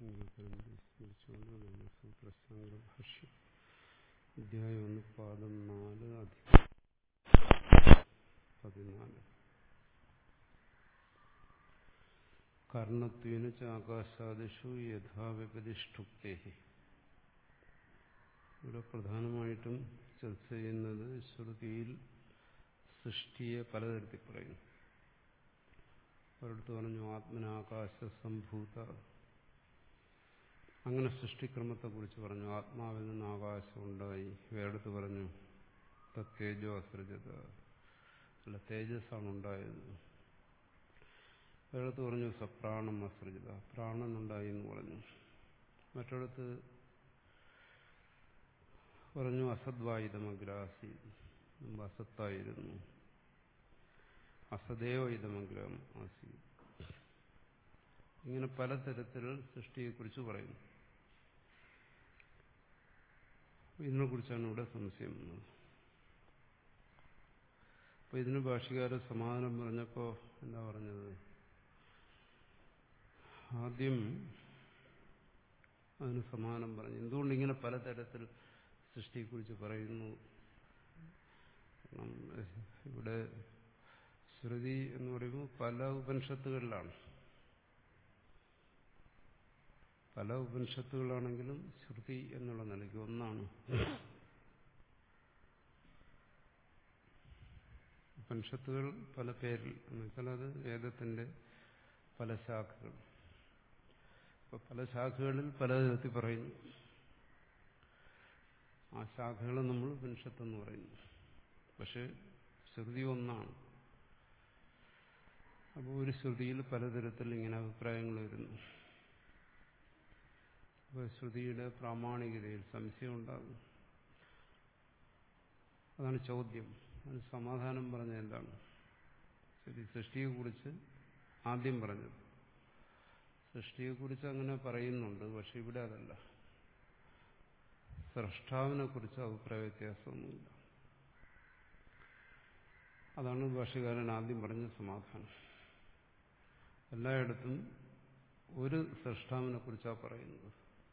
സ്മരിച്ചുകൊണ്ട് നമ്മൾ സൂത്രശാങ്കര ഭാഷ്യം അധ്യായം ഒന്ന് പാദം നാല് അധികം പതിനാല് കർണത്വേന ആകാശാദിഷു യഥാവ്യപതിഷ്ഠുക്തേ ഇവിടെ പ്രധാനമായിട്ടും ചർച്ച ചെയ്യുന്നത് ശ്രുതിയിൽ സൃഷ്ടിയെ പലതരത്തിൽ പറയുന്നു ഒരിടത്ത് പറഞ്ഞു ആത്മനാകാശ സംഭൂത അങ്ങനെ സൃഷ്ടിക്രമത്തെക്കുറിച്ച് പറഞ്ഞു ആത്മാവിൽ നിന്ന് ആകാശം ഉണ്ടായി വേറെടുത്ത് പറഞ്ഞു തേജോ അസൃജത അല്ല തേജസ്സാണ് ഉണ്ടായത് വേറെടുത്ത് പറഞ്ഞു സപ്രാണം അസൃജത പ്രാണൻ ഉണ്ടായി എന്ന് പറഞ്ഞു മറ്റിടത്ത് പറഞ്ഞു അസദ്വായുധമഗ്രാസി മുമ്പ് അസത്തായിരുന്നു അസദേവ ഇതമഗ്രം ആസി ഇങ്ങനെ പലതരത്തിൽ സൃഷ്ടിയെക്കുറിച്ച് പറയുന്നു ഇതിനെക്കുറിച്ചാണ് ഇവിടെ സംശയം വന്നത് അപ്പൊ ഇതിന് ഭാഷകാര സമാധാനം പറഞ്ഞപ്പോ എന്താ പറഞ്ഞത് ആദ്യം അതിന് സമാധാനം പറഞ്ഞു എന്തുകൊണ്ട് ഇങ്ങനെ പലതരത്തിൽ സൃഷ്ടിയെക്കുറിച്ച് പറയുന്നു ഇവിടെ ശ്രുതി എന്ന് പറയുമ്പോൾ പല ഉപനിഷത്തുകളിലാണ് പല ഉപനിഷത്തുകളാണെങ്കിലും ശ്രുതി എന്നുള്ള നിലയ്ക്ക് ഒന്നാണ് ഉപനിഷത്തുകൾ പല പേരിൽ എന്നുവെച്ചാൽ അത് വേദത്തിന്റെ പല ശാഖകൾ ഇപ്പൊ പല ശാഖകളിൽ പലതരത്തിൽ പറയുന്നു ആ ശാഖകളെ നമ്മൾ ഉപനിഷത്തെന്ന് പറയുന്നു പക്ഷെ ശ്രുതി ഒന്നാണ് അപ്പോൾ ഒരു ശ്രുതിയിൽ പലതരത്തിൽ ഇങ്ങനെ അഭിപ്രായങ്ങൾ വരുന്നു അപ്പോൾ ശ്രുതിയുടെ പ്രാമാണികതയിൽ സംശയം ഉണ്ടാകും അതാണ് ചോദ്യം അതിന് സമാധാനം പറഞ്ഞ എന്താണ് ശരി സൃഷ്ടിയെക്കുറിച്ച് ആദ്യം പറഞ്ഞത് സൃഷ്ടിയെക്കുറിച്ച് അങ്ങനെ പറയുന്നുണ്ട് പക്ഷെ ഇവിടെ അതല്ല സൃഷ്ടാവിനെ കുറിച്ച് അഭിപ്രായ വ്യത്യാസമൊന്നുമില്ല അതാണ് ഭാഷകാരൻ ആദ്യം പറഞ്ഞ സമാധാനം എല്ലായിടത്തും ഒരു സൃഷ്ടാവിനെ കുറിച്ചാണ് പറയുന്നത്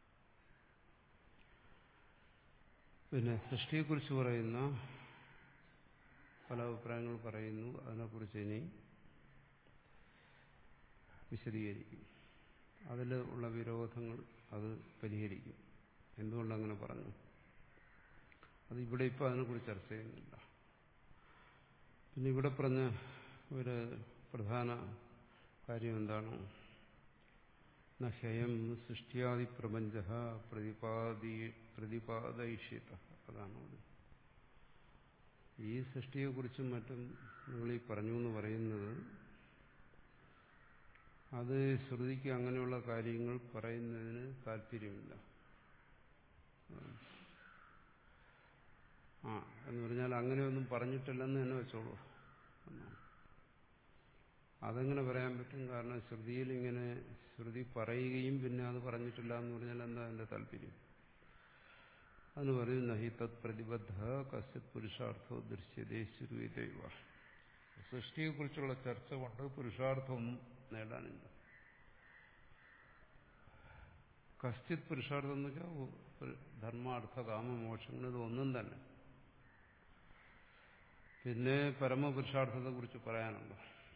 പിന്നെ സൃഷ്ടിയെക്കുറിച്ച് പറയുന്ന പല അഭിപ്രായങ്ങൾ പറയുന്നു അതിനെക്കുറിച്ച് ഇനി വിശദീകരിക്കും അതിൽ ഉള്ള വിരോധങ്ങൾ അത് പരിഹരിക്കും എന്തുകൊണ്ടങ്ങനെ പറഞ്ഞു അത് ഇവിടെ ഇപ്പോൾ അതിനെക്കുറിച്ച് ചർച്ച ചെയ്യുന്നില്ല പിന്നെ ഇവിടെ പറഞ്ഞ ഒരു പ്രധാന കാര്യം എന്താണ് നഹ്യം സൃഷ്ടിയാദി പ്രപഞ്ച പ്രതിപാദി പ്രതിപാദയിഷ്യത അതാണ് അവിടെ ഈ സൃഷ്ടിയെക്കുറിച്ചും മറ്റും നിങ്ങൾ ഈ പറഞ്ഞു എന്ന് പറയുന്നത് അത് ശ്രുതിക്ക് അങ്ങനെയുള്ള കാര്യങ്ങൾ പറയുന്നതിന് താല്പര്യമില്ല ആ എന്ന് പറഞ്ഞാൽ അങ്ങനെയൊന്നും പറഞ്ഞിട്ടില്ലെന്ന് തന്നെ വെച്ചോളൂ അതെങ്ങനെ പറയാൻ പറ്റും കാരണം ശ്രുതിയിൽ ഇങ്ങനെ ശ്രുതി പറയുകയും പിന്നെ അത് പറഞ്ഞിട്ടില്ല എന്ന് പറഞ്ഞാൽ എന്താ അതിന്റെ താല്പര്യം അതിന് പറയും നഹി തത് പ്രതിബദ്ധ കശ്യത് പുരുഷാർത്ഥോ ദൃശ്യതേ ശുരുവിതൈവ സൃഷ്ടിയെക്കുറിച്ചുള്ള ചർച്ച കൊണ്ട് പുരുഷാർത്ഥമൊന്നും നേടാനില്ല കശ്ചിത് പുരുഷാർത്ഥം എന്ന് വെച്ചാൽ ധർമാർത്ഥ കാമ മോക്ഷങ്ങൾ ഇതൊന്നും തന്നെ പിന്നെ പരമപുരുഷാർത്ഥത്തെ കുറിച്ച് പറയാനുണ്ടോ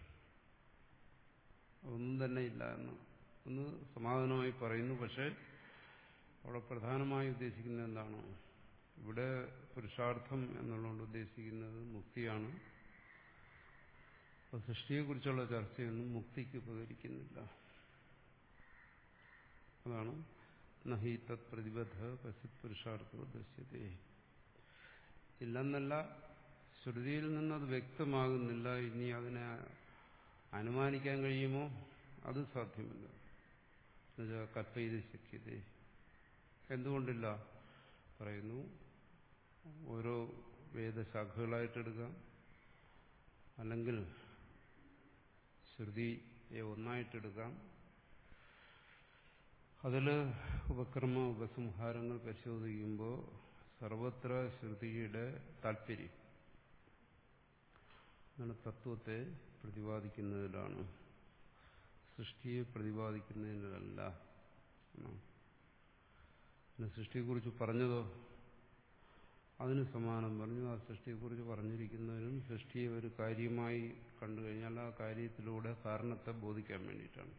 ഒന്നും തന്നെ ഇല്ല എന്ന് ഒന്ന് സമാധാനമായി പറയുന്നു പക്ഷെ അവിടെ പ്രധാനമായി ഉദ്ദേശിക്കുന്നത് എന്താണ് ഇവിടെ പുരുഷാർത്ഥം എന്നുള്ളതുകൊണ്ട് ഉദ്ദേശിക്കുന്നത് മുക്തിയാണ് അപ്പൊ സൃഷ്ടിയെക്കുറിച്ചുള്ള ചർച്ചയൊന്നും മുക്തിക്ക് ഉപകരിക്കുന്നില്ല അതാണ് നഹി തത് പ്രതിബദ്ധ കസിത് പുരുഷാർത്ഥോ ദൃശ്യതേ ഇല്ലെന്നല്ല ശ്രുതിയിൽ നിന്നത് വ്യക്തമാകുന്നില്ല ഇനി അതിനെ അനുമാനിക്കാൻ കഴിയുമോ അത് സാധ്യമല്ല എന്നുവെച്ചാൽ കൽപ്പയത് ശക്യത എന്തുകൊണ്ടില്ല പറയുന്നു ഓരോ വേദശാഖകളായിട്ടെടുക്കാം അല്ലെങ്കിൽ ശ്രുതിയെ ഒന്നായിട്ടെടുക്കാം അതിൽ ഉപക്രമ ഉപസംഹാരങ്ങൾ പരിശോധിക്കുമ്പോൾ സർവത്ര ശ്രുതിയുടെ താല്പര്യം എന്നാണ് തത്വത്തെ പ്രതിപാദിക്കുന്നതിലാണ് സൃഷ്ടിയെ പ്രതിപാദിക്കുന്നതിനല്ല പിന്നെ സൃഷ്ടിയെക്കുറിച്ച് പറഞ്ഞതോ അതിന് സമാനം പറഞ്ഞു ആ സൃഷ്ടിയെക്കുറിച്ച് പറഞ്ഞിരിക്കുന്നതിനും സൃഷ്ടിയെ ഒരു കാര്യമായി കണ്ടു കഴിഞ്ഞാൽ ആ കാര്യത്തിലൂടെ കാരണത്തെ ബോധിക്കാൻ വേണ്ടിയിട്ടാണ്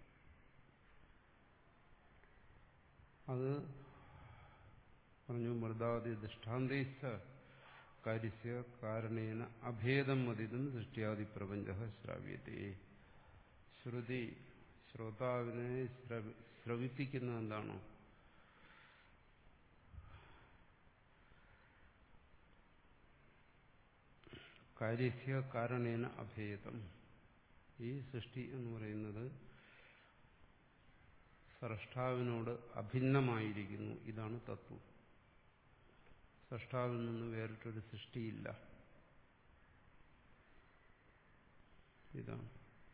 അത് പറഞ്ഞു മൃദാദി ദൃഷ്ടാന്തേശ കാര്യസ്യ കാരണേന അഭേദം മതിതും സൃഷ്ടിയാദി പ്രപഞ്ച ശ്രാവ്യത്തെ ശ്രുതി ശ്രോതാവിനെ ശ്രവിപ്പിക്കുന്ന എന്താണോ കാര്യസ്യ കാരണേന അഭേദം ഈ സൃഷ്ടി എന്ന് പറയുന്നത് സ്രഷ്ടാവിനോട് അഭിന്നമായിരിക്കുന്നു ഇതാണ് തത്വം സ്രഷ്ടാവിൽ നിന്ന് വേറിട്ടൊരു സൃഷ്ടിയില്ല ഇതാണ്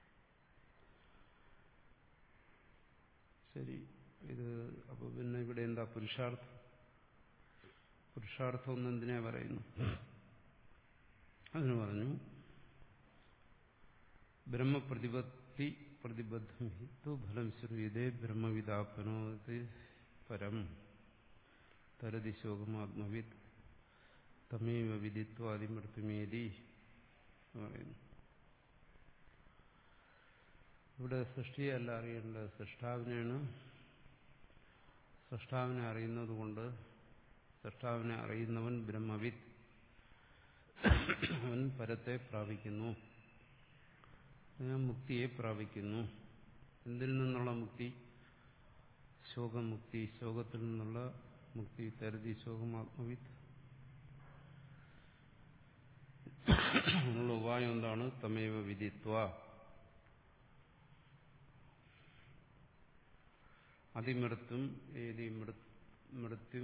ശരി ഇത് അപ്പൊ പിന്നെ ഇവിടെ എന്താ പുരുഷാർത്ഥം പുരുഷാർത്ഥം എന്ന് എന്തിനാ പറയുന്നു അതിന് പറഞ്ഞു ബ്രഹ്മപ്രതിപത്തി പ്രതിബദ്ധം ഹിത്തു ഫലം ശ്രീതേ ബ്രഹ്മവിദാപനോതി പരം തരതി ശോകമാത്മവിത് തമേവ വിദിത്വാദിമൃത്യുമേതി പറയുന്നു ഇവിടെ സൃഷ്ടിയല്ല അറിയേണ്ടത് സൃഷ്ടാവിനെയാണ് സൃഷ്ടാവിനെ അറിയുന്നത് കൊണ്ട് സൃഷ്ടാവിനെ അറിയുന്നവൻ ബ്രഹ്മവിത്ത് അവൻ പരത്തെ പ്രാപിക്കുന്നു മുക്തിയെ പ്രാപിക്കുന്നു എന്തിൽ നിന്നുള്ള മുക്തി ശോകമുക്തി ശോകത്തിൽ നിന്നുള്ള മുക്തി തരുതി ശോകമാത്മവിത്ത് അതിനുള്ള ഉപായം എന്താണ് തമേവ വിധിത്വ അതിമൃത്യും ഏതി മൃത്യും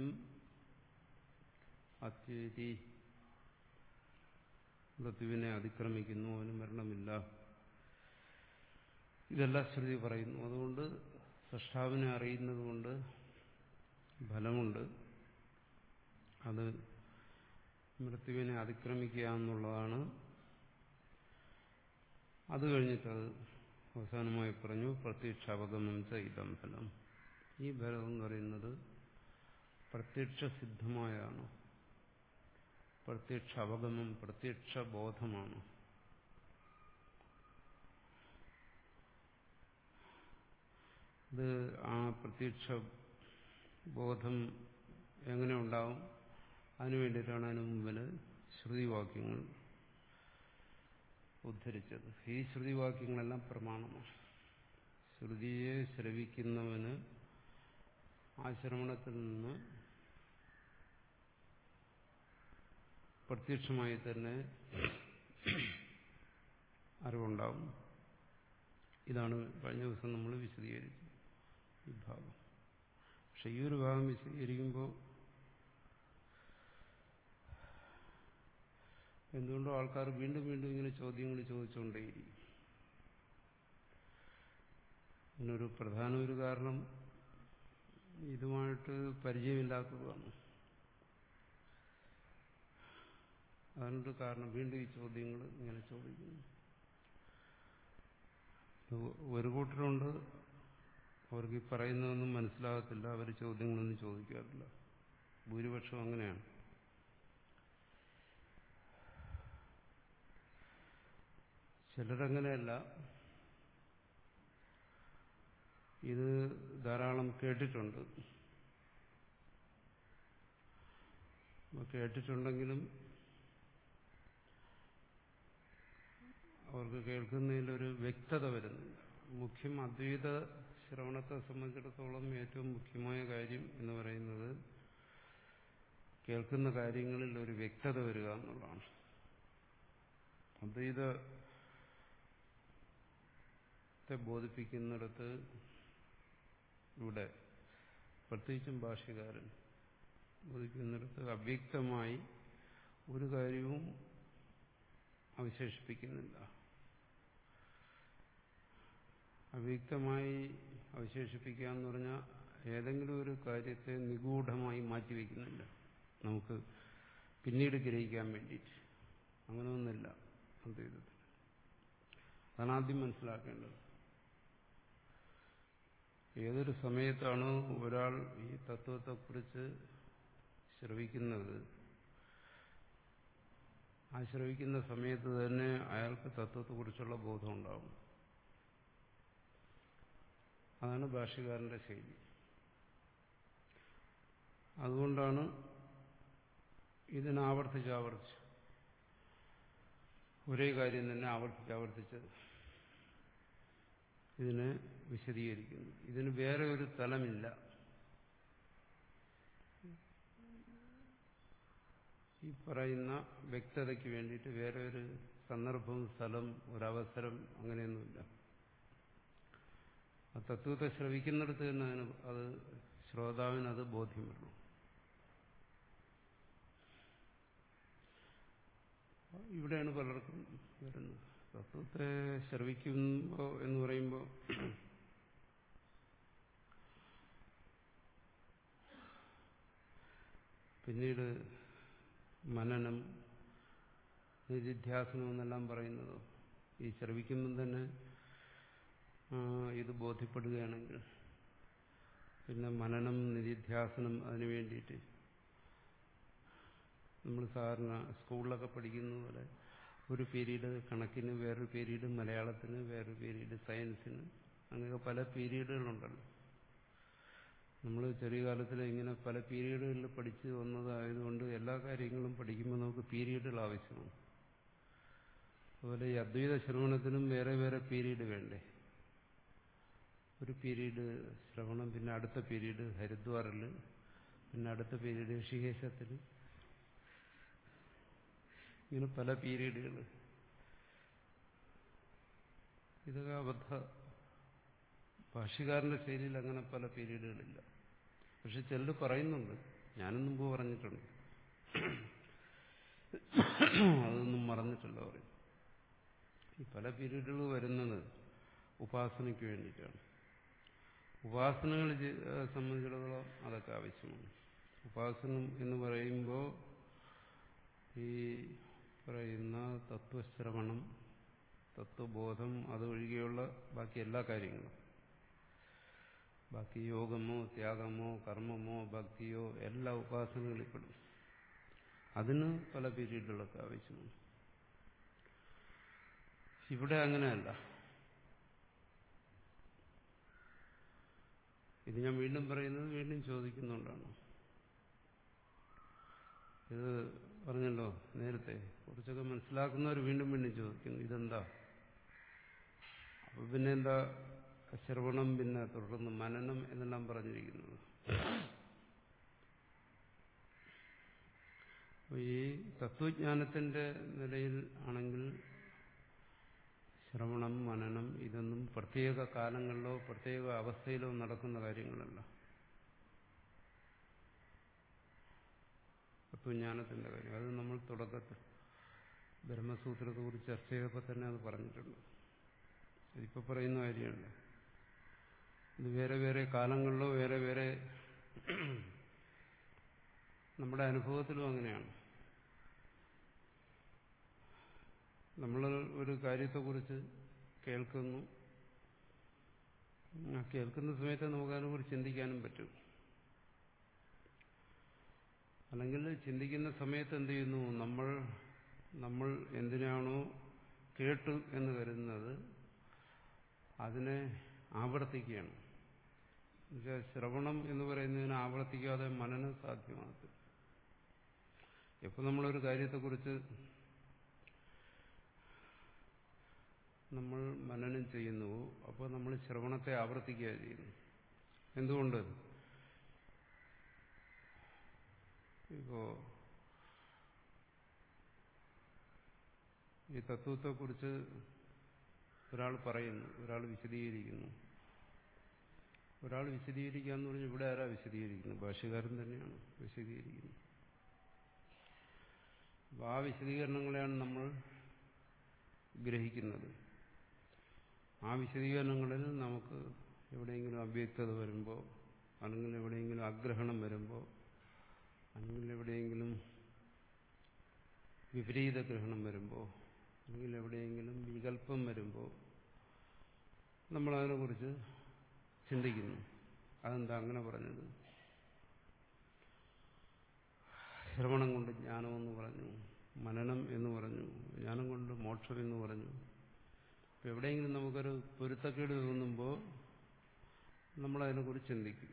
അത്യേതി മൃത്യുവിനെ അതിക്രമിക്കുന്നു അവന് മരണമില്ല ഇതെല്ലാം ശ്രുതി പറയുന്നു അതുകൊണ്ട് സൃഷ്ടാവിനെ അറിയുന്നത് കൊണ്ട് ഫലമുണ്ട് അത് മൃത്യുവിനെ അതിക്രമിക്കുക എന്നുള്ളതാണ് അത് കഴിഞ്ഞിട്ടത് അവസാനമായി പറഞ്ഞു പ്രത്യക്ഷ അവഗമം ച ഇതം ഫലം ഈ ഫലം എന്ന് പറയുന്നത് പ്രത്യക്ഷ സിദ്ധമായാണ് പ്രത്യക്ഷ അവഗമം പ്രത്യക്ഷ ബോധമാണ് ഇത് ആ പ്രത്യക്ഷ ബോധം എങ്ങനെ ഉണ്ടാവും അതിനു വേണ്ടിയിട്ടാണ് അതിനു മുമ്പിൽ ശ്രുതിവാക്യങ്ങൾ ഉദ്ധരിച്ചത് ഈ ശ്രുതിവാക്യങ്ങളെല്ലാം പ്രമാണമാണ് ശ്രുതിയെ ശ്രവിക്കുന്നവന് ആശ്രമണത്തിൽ നിന്ന് പ്രത്യക്ഷമായി തന്നെ അറിവുണ്ടാവും ഇതാണ് കഴിഞ്ഞ ദിവസം നമ്മൾ വിശദീകരിച്ചത് ഈ ഭാഗം പക്ഷെ ഈ ഒരു ഭാഗം വിശദീകരിക്കുമ്പോൾ എന്തുകൊണ്ടോ ആൾക്കാർ വീണ്ടും വീണ്ടും ഇങ്ങനെ ചോദ്യങ്ങൾ ചോദിച്ചുകൊണ്ടേയിരിക്കും ഇതിനൊരു പ്രധാന ഒരു കാരണം ഇതുമായിട്ട് പരിചയമില്ലാത്തതാണ് അതിനൊരു കാരണം വീണ്ടും ഈ ചോദ്യങ്ങൾ ഇങ്ങനെ ചോദിക്കുന്നു ഒരു കൂട്ടരുണ്ട് അവർക്ക് ഈ പറയുന്നതൊന്നും മനസ്സിലാകത്തില്ല അവർ ചോദ്യങ്ങളൊന്നും ചോദിക്കാറില്ല ഭൂരിപക്ഷം അങ്ങനെയാണ് ചിലരങ്ങനെയല്ല ഇത് ധാരാളം കേട്ടിട്ടുണ്ട് കേട്ടിട്ടുണ്ടെങ്കിലും അവർക്ക് കേൾക്കുന്നതിലൊരു വ്യക്തത വരുന്നില്ല മുഖ്യം അദ്വൈത ശ്രവണത്തെ സംബന്ധിച്ചിടത്തോളം ഏറ്റവും മുഖ്യമായ കാര്യം എന്ന് പറയുന്നത് കേൾക്കുന്ന കാര്യങ്ങളിൽ ഒരു വ്യക്തത വരിക എന്നുള്ളതാണ് അദ്വൈതത്തെ ബോധിപ്പിക്കുന്നിടത്ത് ഇവിടെ പ്രത്യേകിച്ചും ഭാഷ്യകാരൻ ബോധിപ്പിക്കുന്നിടത്ത് അവ്യക്തമായി ഒരു കാര്യവും അവശേഷിപ്പിക്കുന്നില്ല അവ്യക്തമായി അവശേഷിപ്പിക്കുക എന്ന് പറഞ്ഞാൽ ഏതെങ്കിലും ഒരു കാര്യത്തെ നിഗൂഢമായി മാറ്റിവെക്കുന്നില്ല നമുക്ക് പിന്നീട് ഗ്രഹിക്കാൻ വേണ്ടിയിട്ട് അങ്ങനെ ഒന്നില്ല അദ്വൈതത്തിൽ അതാണ് ആദ്യം മനസ്സിലാക്കേണ്ടത് ഏതൊരു സമയത്താണോ ഒരാൾ ഈ തത്വത്തെക്കുറിച്ച് ശ്രവിക്കുന്നത് ആ ശ്രവിക്കുന്ന സമയത്ത് തന്നെ അയാൾക്ക് തത്വത്തെക്കുറിച്ചുള്ള ബോധം ഉണ്ടാവും അതാണ് ഭാഷ്യകാരന്റെ ശൈലി അതുകൊണ്ടാണ് ഇതിനെ ആവർത്തിച്ച് ആവർത്തിച്ച് ഒരേ കാര്യം തന്നെ ആവർത്തിച്ച് ആവർത്തിച്ച് ഇതിനെ വിശദീകരിക്കുന്നു ഇതിന് വേറെ ഒരു തലമില്ല ഈ പറയുന്ന വ്യക്തതയ്ക്ക് വേണ്ടിയിട്ട് വേറെ ഒരു സന്ദർഭം സ്ഥലം ഒരവസരം അങ്ങനെയൊന്നുമില്ല ആ തത്വത്തെ ശ്രവിക്കുന്നിടത്ത് തന്നെ അതിന് അത് ശ്രോതാവിന് അത് ബോധ്യം വരണം ഇവിടെയാണ് പലർക്കും വരുന്നത് തത്വത്തെ ശ്രവിക്കുമ്പോൾ എന്ന് പറയുമ്പോൾ പിന്നീട് മനനം നിധിധ്യാസനം എന്നെല്ലാം പറയുന്നത് ഈ ശ്രവിക്കുമ്പം തന്നെ ഇത് ബോധ്യപ്പെടുകയാണെങ്കിൽ പിന്നെ മനനം നിധിധ്യാസനം അതിനു വേണ്ടിയിട്ട് നമ്മൾ സാധാരണ സ്കൂളിലൊക്കെ പഠിക്കുന്ന പോലെ ഒരു പീരീഡ് കണക്കിന് വേറൊരു പീരീഡ് മലയാളത്തിന് വേറൊരു പീരീഡ് സയൻസിന് അങ്ങനെ പല പീരീഡുകളുണ്ടല്ലോ നമ്മൾ ചെറിയ കാലത്തിൽ ഇങ്ങനെ പല പീരീഡുകളിൽ പഠിച്ച് വന്നതായതുകൊണ്ട് എല്ലാ കാര്യങ്ങളും പഠിക്കുമ്പോൾ നമുക്ക് പീരീഡുകൾ ആവശ്യമാണ് അതുപോലെ ഈ അദ്വൈത ശ്രവണത്തിനും വേറെ വേറെ പീരീഡ് വേണ്ടേ ഒരു പീരീഡ് ശ്രവണം പിന്നെ അടുത്ത പീരീഡ് ഹരിദ്വാറിൽ പിന്നെ അടുത്ത പീരീഡ് ഋഷികേശത്തിൽ ഇങ്ങനെ പല പീരീഡുകൾ ഇതൊക്കെ അബദ്ധ ഭാഷ്യകാരന്റെ ശൈലിയിൽ അങ്ങനെ പല പീരീഡുകളില്ല പക്ഷെ ചിലർ പറയുന്നുണ്ട് ഞാനും മുമ്പ് പറഞ്ഞിട്ടുണ്ട് അതൊന്നും മറന്നിട്ടില്ല പറയും ഈ പല പീരീഡുകൾ വരുന്നത് ഉപാസനയ്ക്ക് വേണ്ടിയിട്ടാണ് ഉപാസനകൾ സംബന്ധിച്ചിടത്തോളം അതൊക്കെ ആവശ്യമാണ് ഉപാസനം എന്ന് പറയുമ്പോൾ ഈ പറയുന്ന തത്വശ്രവണം തത്വബോധം അതൊഴികെയുള്ള ബാക്കി എല്ലാ കാര്യങ്ങളും ബാക്കി യോഗമോ ത്യാഗമോ കർമ്മമോ ഭക്തിയോ എല്ലാ ഉപാസനകളിൽ പെടും അതിന് പല പീരീഡുകളൊക്കെ ആവശ്യമാണ് ഇവിടെ അങ്ങനെയല്ല ഇത് ഞാൻ വീണ്ടും പറയുന്നത് വീണ്ടും ചോദിക്കുന്നുകൊണ്ടാണ് ഇത് പറഞ്ഞല്ലോ നേരത്തെ കുറച്ചൊക്കെ മനസ്സിലാക്കുന്നവർ വീണ്ടും വീണ്ടും ചോദിക്കുന്നു ഇതെന്താ അപ്പൊ പിന്നെ എന്താ ശ്രവണം പിന്നെ തുടർന്ന് മനനം എന്നെല്ലാം പറഞ്ഞിരിക്കുന്നത് അപ്പോൾ ഈ തത്വജ്ഞാനത്തിന്റെ നിലയിൽ ആണെങ്കിൽ ശ്രവണം മനനം ഇതൊന്നും പ്രത്യേക കാലങ്ങളിലോ പ്രത്യേക അവസ്ഥയിലോ നടക്കുന്ന കാര്യങ്ങളല്ല തത്വജ്ഞാനത്തിന്റെ കാര്യം അത് നമ്മൾ തുടക്കത്തിൽ ബ്രഹ്മസൂത്രത്തെ കുറിച്ച് ചർച്ച ചെയ്തപ്പോൾ തന്നെ അത് പറഞ്ഞിട്ടുണ്ട് ഇതിപ്പോൾ പറയുന്ന കാര്യമല്ല ഇത് വേറെ വേറെ കാലങ്ങളിലോ വേറെ വേറെ നമ്മുടെ അനുഭവത്തിലും അങ്ങനെയാണ് നമ്മൾ ഒരു കാര്യത്തെക്കുറിച്ച് കേൾക്കുന്നു ആ കേൾക്കുന്ന സമയത്ത് നമുക്ക് അതിനെക്കുറിച്ച് ചിന്തിക്കാനും പറ്റും അല്ലെങ്കിൽ ചിന്തിക്കുന്ന സമയത്ത് എന്ത് ചെയ്യുന്നു നമ്മൾ നമ്മൾ എന്തിനാണോ കേട്ടു എന്ന് കരുതുന്നത് അതിനെ ആവർത്തിക്കുകയാണ് എന്നുവെച്ചാൽ ശ്രവണം എന്ന് പറയുന്നതിന് ആവർത്തിക്കാതെ മനനം സാധ്യമാകത്തില്ല എപ്പോൾ നമ്മളൊരു കാര്യത്തെക്കുറിച്ച് നമ്മൾ മനനം ചെയ്യുന്നുവോ അപ്പോൾ നമ്മൾ ശ്രവണത്തെ ആവർത്തിക്കുക ചെയ്യുന്നു എന്തുകൊണ്ട് ഇപ്പോ ഈ തത്വത്തെക്കുറിച്ച് ഒരാൾ പറയുന്നു ഒരാൾ വിശദീകരിക്കുന്നു ഒരാൾ വിശദീകരിക്കുക എന്ന് പറഞ്ഞാൽ ഇവിടെ ആരാ വിശദീകരിക്കുന്നു ഭാഷ്യകാരൻ തന്നെയാണ് വിശദീകരിക്കുന്നത് അപ്പോൾ ആ വിശദീകരണങ്ങളെയാണ് നമ്മൾ ഗ്രഹിക്കുന്നത് ആ വിശദീകരണങ്ങളിൽ നമുക്ക് എവിടെയെങ്കിലും അവ്യക്തത വരുമ്പോൾ അല്ലെങ്കിൽ എവിടെയെങ്കിലും ആഗ്രഹണം വരുമ്പോൾ അല്ലെങ്കിൽ എവിടെയെങ്കിലും വിപരീത ഗ്രഹണം വരുമ്പോൾ അല്ലെങ്കിൽ എവിടെയെങ്കിലും വികല്പം വരുമ്പോൾ നമ്മളതിനെക്കുറിച്ച് ചിന്തിക്കുന്നു അതെന്താ അങ്ങനെ പറഞ്ഞത് ശ്രവണം കൊണ്ട് ജ്ഞാനമെന്ന് പറഞ്ഞു മനനം എന്ന് പറഞ്ഞു ജ്ഞാനം കൊണ്ട് മോക്ഷം എന്ന് പറഞ്ഞു അപ്പം എവിടെയെങ്കിലും നമുക്കൊരു പൊരുത്തക്കേട് തോന്നുമ്പോൾ നമ്മളതിനെക്കുറിച്ച് ചിന്തിക്കും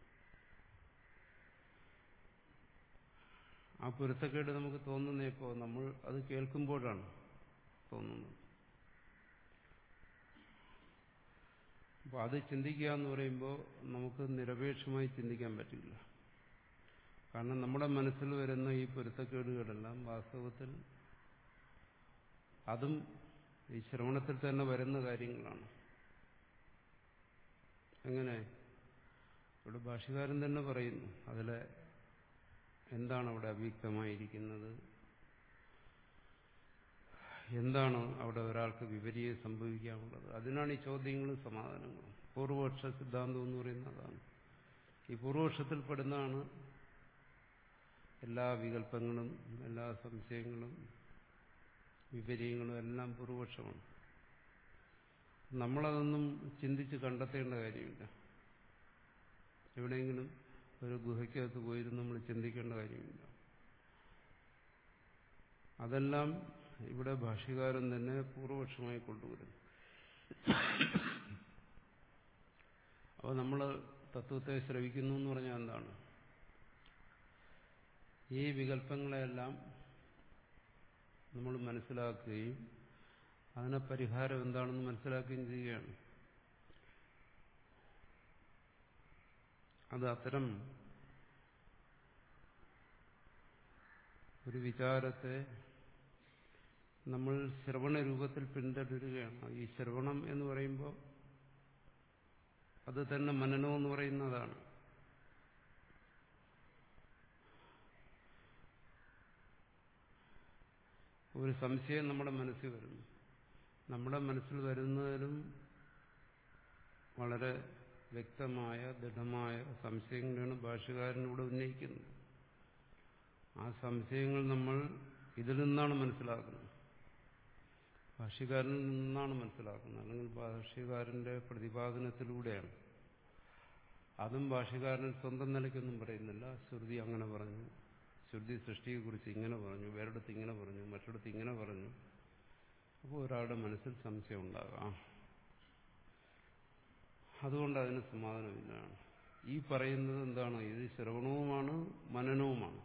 ആ പൊരുത്തക്കേട് നമുക്ക് തോന്നുന്നപ്പോൾ നമ്മൾ അത് കേൾക്കുമ്പോഴാണ് തോന്നുന്നത് അപ്പോൾ അത് ചിന്തിക്കുക എന്ന് പറയുമ്പോൾ നമുക്ക് നിരപേക്ഷമായി ചിന്തിക്കാൻ പറ്റില്ല കാരണം നമ്മുടെ മനസ്സിൽ വരുന്ന ഈ പൊരുത്തക്കേടുകളെല്ലാം വാസ്തവത്തിൽ അതും ഈ ശ്രവണത്തിൽ തന്നെ വരുന്ന കാര്യങ്ങളാണ് എങ്ങനെ ഇവിടെ ഭാഷകാരൻ തന്നെ പറയുന്നു അതിലെ എന്താണ് അവിടെ അവ്യക്തമായിരിക്കുന്നത് എന്താണ് അവിടെ ഒരാൾക്ക് വിപരീയം സംഭവിക്കാനുള്ളത് അതിനാണ് ഈ ചോദ്യങ്ങളും സമാധാനങ്ങളും പൂർവപക്ഷ സിദ്ധാന്തം എന്ന് പറയുന്നതാണ് ഈ പൂർവപക്ഷത്തിൽ പെടുന്നതാണ് എല്ലാ വികല്പങ്ങളും എല്ലാ സംശയങ്ങളും വിപര്യങ്ങളും എല്ലാം പൂർവപക്ഷമാണ് നമ്മളതൊന്നും ചിന്തിച്ച് കണ്ടെത്തേണ്ട കാര്യമില്ല എവിടെയെങ്കിലും ഒരു ഗുഹയ്ക്കകത്ത് പോയിരുന്ന് നമ്മൾ ചിന്തിക്കേണ്ട കാര്യമില്ല അതെല്ലാം ഇവിടെ ഭാഷ്യകാരൻ തന്നെ പൂർവപക്ഷമായി കൊണ്ടുവരുന്നു അപ്പോൾ നമ്മൾ തത്വത്തെ ശ്രവിക്കുന്നു എന്ന് പറഞ്ഞാൽ എന്താണ് ഈ വികല്പങ്ങളെല്ലാം നമ്മൾ മനസ്സിലാക്കുകയും അതിനെ പരിഹാരം എന്താണെന്ന് മനസ്സിലാക്കുകയും ചെയ്യുകയാണ് അത് അത്തരം ഒരു വിചാരത്തെ നമ്മൾ ശ്രവണ രൂപത്തിൽ പിന്തുടരുകയാണ് ഈ ശ്രവണം എന്ന് പറയുമ്പോൾ അത് തന്നെ മനനം എന്ന് പറയുന്നതാണ് ഒരു സംശയം നമ്മുടെ മനസ്സിൽ വരുന്നു നമ്മുടെ മനസ്സിൽ വരുന്നതിലും വളരെ വ്യക്തമായ ദൃഢമായ സംശയങ്ങളാണ് ഭാഷകാരനിവിടെ ഉന്നയിക്കുന്നത് ആ സംശയങ്ങൾ നമ്മൾ ഇതിൽ നിന്നാണ് മനസ്സിലാക്കുന്നത് ഭാഷ്യകാരനിൽ നിന്നാണ് മനസ്സിലാക്കുന്നത് അല്ലെങ്കിൽ ഭാഷ്യകാരന്റെ പ്രതിപാദനത്തിലൂടെയാണ് അതും ഭാഷ്യകാരൻ സ്വന്തം നിലയ്ക്കൊന്നും പറയുന്നില്ല ശ്രുതി അങ്ങനെ പറഞ്ഞു ശ്രുതി സൃഷ്ടിയെക്കുറിച്ച് ഇങ്ങനെ പറഞ്ഞു വേറിടത്ത് ഇങ്ങനെ പറഞ്ഞു മറ്റിടത്ത് ഇങ്ങനെ പറഞ്ഞു അപ്പോൾ ഒരാളുടെ മനസ്സിൽ സംശയം ഉണ്ടാകാം അതുകൊണ്ട് അതിന് സമാധാനമില്ലാണ് ഈ പറയുന്നത് എന്താണ് ഇത് ശ്രവണവുമാണ് മനനവുമാണ്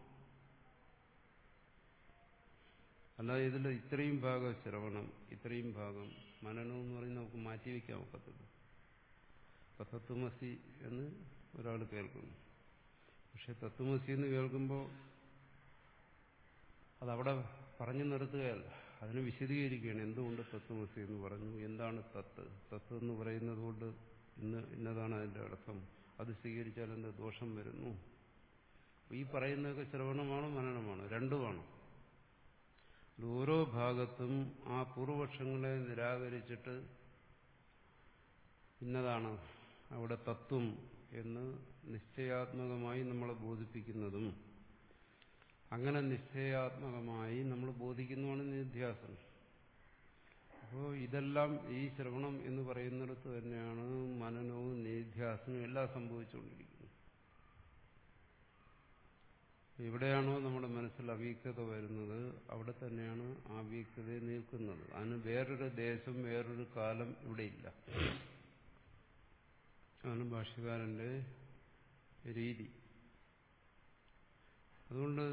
അല്ലാതെ ഇതിൽ ഇത്രയും ഭാഗം ശ്രവണം ഇത്രയും ഭാഗം മനനം എന്ന് പറഞ്ഞ് നമുക്ക് മാറ്റിവെക്കാൻ ഒക്കത്തില്ല ഇപ്പൊ തത്വമസി എന്ന് ഒരാൾ കേൾക്കുന്നു പക്ഷെ തത്വമസി എന്ന് കേൾക്കുമ്പോൾ അതവിടെ പറഞ്ഞു നിർത്തുകയല്ല അതിന് വിശദീകരിക്കുകയാണ് എന്തുകൊണ്ട് തത്വമസി എന്ന് പറഞ്ഞു എന്താണ് തത്ത് തത്ത് എന്ന് പറയുന്നത് കൊണ്ട് ഇന്ന് ഇന്നതാണ് അതിന്റെ അർത്ഥം അത് സ്വീകരിച്ചാൽ എന്ത് ദോഷം വരുന്നു ഈ പറയുന്നതൊക്കെ ശ്രവണമാണ് മനനമാണ് രണ്ടുമാണ് ഓരോ ഭാഗത്തും ആ പൂർവപക്ഷങ്ങളെ നിരാകരിച്ചിട്ട് ഇന്നതാണ് അവിടെ തത്വം എന്ന് നിശ്ചയാത്മകമായി നമ്മളെ ബോധിപ്പിക്കുന്നതും അങ്ങനെ നിശ്ചയാത്മകമായി നമ്മൾ ബോധിക്കുന്നതാണ് നിധ്യാസനം അപ്പോൾ ഇതെല്ലാം ഈ ശ്രവണം എന്ന് പറയുന്നിടത്ത് തന്നെയാണ് മനനവും നിധ്യാസനവും എല്ലാം സംഭവിച്ചുകൊണ്ടിരിക്കുന്നത് എവിടെയാണോ നമ്മുടെ മനസ്സിൽ അവ്യക്തത വരുന്നത് അവിടെ തന്നെയാണ് ആ അവ്യക്തതയെ നിൽക്കുന്നത് അതിന് വേറൊരു ദേശം വേറൊരു കാലം ഇവിടെയില്ല അതാണ് ഭാഷ്യകാരന്റെ രീതി അതുകൊണ്ട്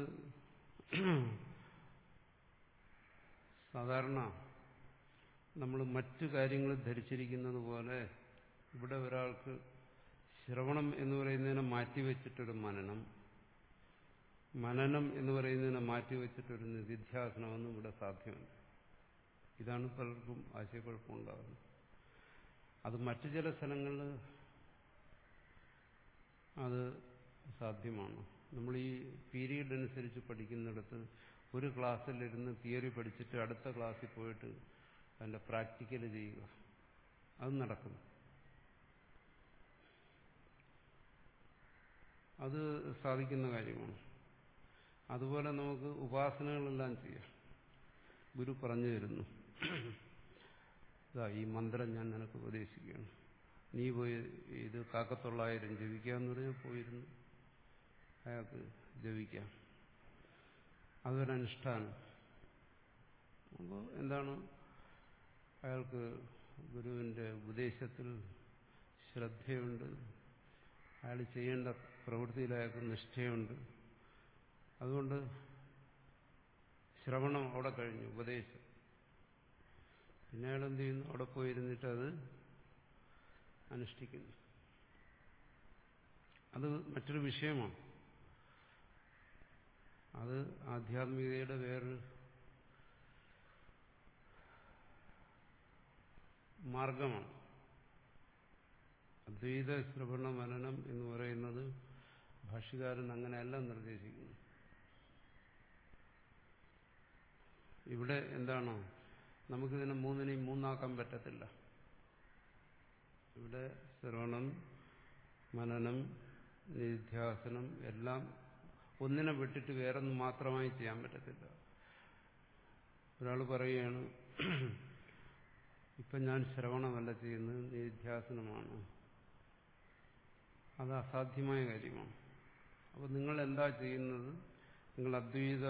സാധാരണ നമ്മൾ മറ്റു കാര്യങ്ങൾ ധരിച്ചിരിക്കുന്നത് പോലെ ഇവിടെ ഒരാൾക്ക് ശ്രവണം എന്ന് പറയുന്നതിനെ മാറ്റിവെച്ചിട്ടൊരു മനനം മനനം എന്ന് പറയുന്നതിനെ മാറ്റിവെച്ചിട്ടൊരു നിധിധ്യാസനമൊന്നും ഇവിടെ സാധ്യമല്ല ഇതാണ് പലർക്കും ആശയക്കുഴപ്പമുണ്ടാകുന്നത് അത് മറ്റു ചില സ്ഥലങ്ങളിൽ അത് സാധ്യമാണ് നമ്മൾ ഈ പീരീഡ് അനുസരിച്ച് പഠിക്കുന്നിടത്ത് ഒരു ക്ലാസ്സിലിരുന്ന് തിയറി പഠിച്ചിട്ട് അടുത്ത ക്ലാസ്സിൽ പോയിട്ട് അതിന്റെ പ്രാക്ടിക്കൽ ചെയ്യുക അത് നടക്കും അത് സാധിക്കുന്ന കാര്യമാണ് അതുപോലെ നമുക്ക് ഉപാസനകളെല്ലാം ചെയ്യാം ഗുരു പറഞ്ഞു തരുന്നു ഇതാ ഈ മന്ത്രം ഞാൻ നിനക്ക് ഉപദേശിക്കുകയാണ് നീ പോയി ഇത് കാക്കത്തൊള്ളായിരം ജപിക്കാന്ന് പറഞ്ഞാൽ പോയിരുന്നു അയാൾക്ക് ജപിക്കാം അതൊരനുഷ്ഠാനം അപ്പോൾ എന്താണ് അയാൾക്ക് ഗുരുവിന്റെ ഉപദേശത്തിൽ ശ്രദ്ധയുണ്ട് അയാൾ ചെയ്യേണ്ട പ്രവൃത്തിയിൽ അയാൾക്ക് നിഷ്ഠയുണ്ട് അതുകൊണ്ട് ശ്രവണം അവിടെ കഴിഞ്ഞു ഉപദേശം പിന്നെ അയാൾ എന്ത് ചെയ്യുന്നു അവിടെ പോയിരുന്നിട്ട് അത് അനുഷ്ഠിക്കുന്നു അത് മറ്റൊരു വിഷയമാണ് അത് ആധ്യാത്മികതയുടെ വേറൊരു മാർഗമാണ് അദ്വൈത ശ്രവണ മനനം എന്ന് പറയുന്നത് ഭാഷ്യകാരൻ അങ്ങനെയല്ല നിർദ്ദേശിക്കുന്നു ഇവിടെ എന്താണ് നമുക്കിതിനെ മൂന്നിനെയും മൂന്നാക്കാൻ പറ്റത്തില്ല ഇവിടെ ശ്രവണം മനനം നിധ്യാസനം എല്ലാം ഒന്നിനെ വിട്ടിട്ട് വേറൊന്നും മാത്രമായി ചെയ്യാൻ പറ്റത്തില്ല ഒരാൾ പറയുകയാണ് ഇപ്പം ഞാൻ ശ്രവണമല്ല ചെയ്യുന്നത് നിധ്യാസനമാണ് അത് അസാധ്യമായ കാര്യമാണ് അപ്പോൾ നിങ്ങൾ എന്താ ചെയ്യുന്നത് നിങ്ങൾ അദ്വൈത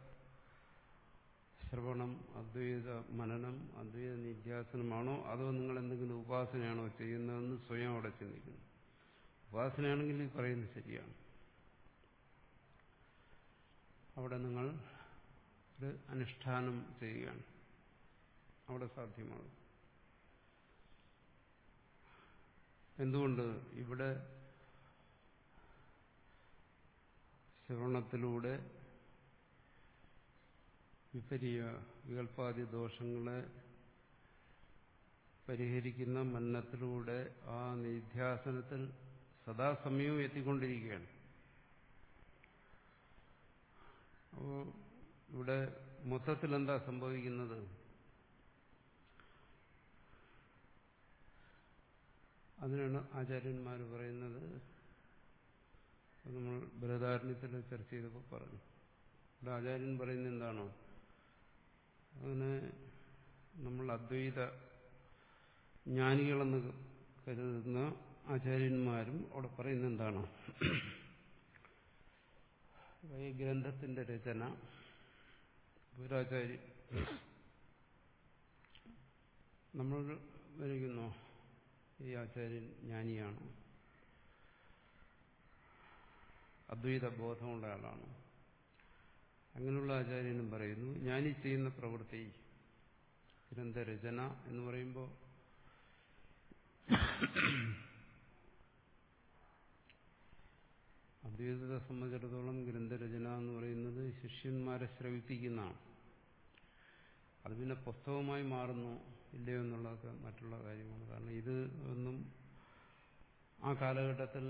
ശ്രവണം അദ്വൈത മനനം അദ്വൈത നിധ്യാസനമാണോ അതോ നിങ്ങൾ എന്തെങ്കിലും ഉപാസനയാണോ ചെയ്യുന്നതെന്ന് സ്വയം അവിടെ ചിന്തിക്കുന്നു ഉപാസനയാണെങ്കിൽ ഈ പറയുന്നത് ശരിയാണ് അവിടെ നിങ്ങൾ ഒരു അനുഷ്ഠാനം ചെയ്യുകയാണ് അവിടെ സാധ്യമാകും എന്തുകൊണ്ട് ഇവിടെ ശ്രവണത്തിലൂടെ വിപരീയ വികൽപ്പാദി ദോഷങ്ങളെ പരിഹരിക്കുന്ന മന്നത്തിലൂടെ ആ നിധ്യാസനത്തിൽ സദാസമയവും എത്തിക്കൊണ്ടിരിക്കുകയാണ് അപ്പോൾ ഇവിടെ മൊത്തത്തിൽ എന്താ സംഭവിക്കുന്നത് അതിനാണ് ആചാര്യന്മാർ പറയുന്നത് നമ്മൾ ബൃഹദാരണ്യത്തിൽ ചർച്ച ചെയ്തപ്പോൾ പറഞ്ഞു ഇവിടെ ആചാര്യൻ പറയുന്നത് എന്താണോ അങ്ങനെ നമ്മൾ അദ്വൈത ജ്ഞാനികളെന്ന് കരുതുന്ന ആചാര്യന്മാരും അവിടെ പറയുന്നത് എന്താണ് ഈ ഗ്രന്ഥത്തിന്റെ രചന ഒരാചാര്യൻ നമ്മൾ വരിക്കുന്നു ഈ ആചാര്യൻ ജ്ഞാനിയാണ് അദ്വൈത ബോധമുള്ള ആളാണ് അങ്ങനെയുള്ള ആചാര്യനും പറയുന്നു ഞാനീ ചെയ്യുന്ന പ്രവൃത്തി ഗ്രന്ഥരചന എന്ന് പറയുമ്പോൾ അദ്വൈതത്തെ സംബന്ധിച്ചിടത്തോളം ഗ്രന്ഥരചന എന്ന് പറയുന്നത് ശിഷ്യന്മാരെ ശ്രവിപ്പിക്കുന്നതാണ് അത് പിന്നെ പുസ്തകമായി മാറുന്നു ഇല്ലയോ എന്നുള്ളതൊക്കെ മറ്റുള്ള കാര്യമാണ് കാരണം ഇത് ഒന്നും ആ കാലഘട്ടത്തിൽ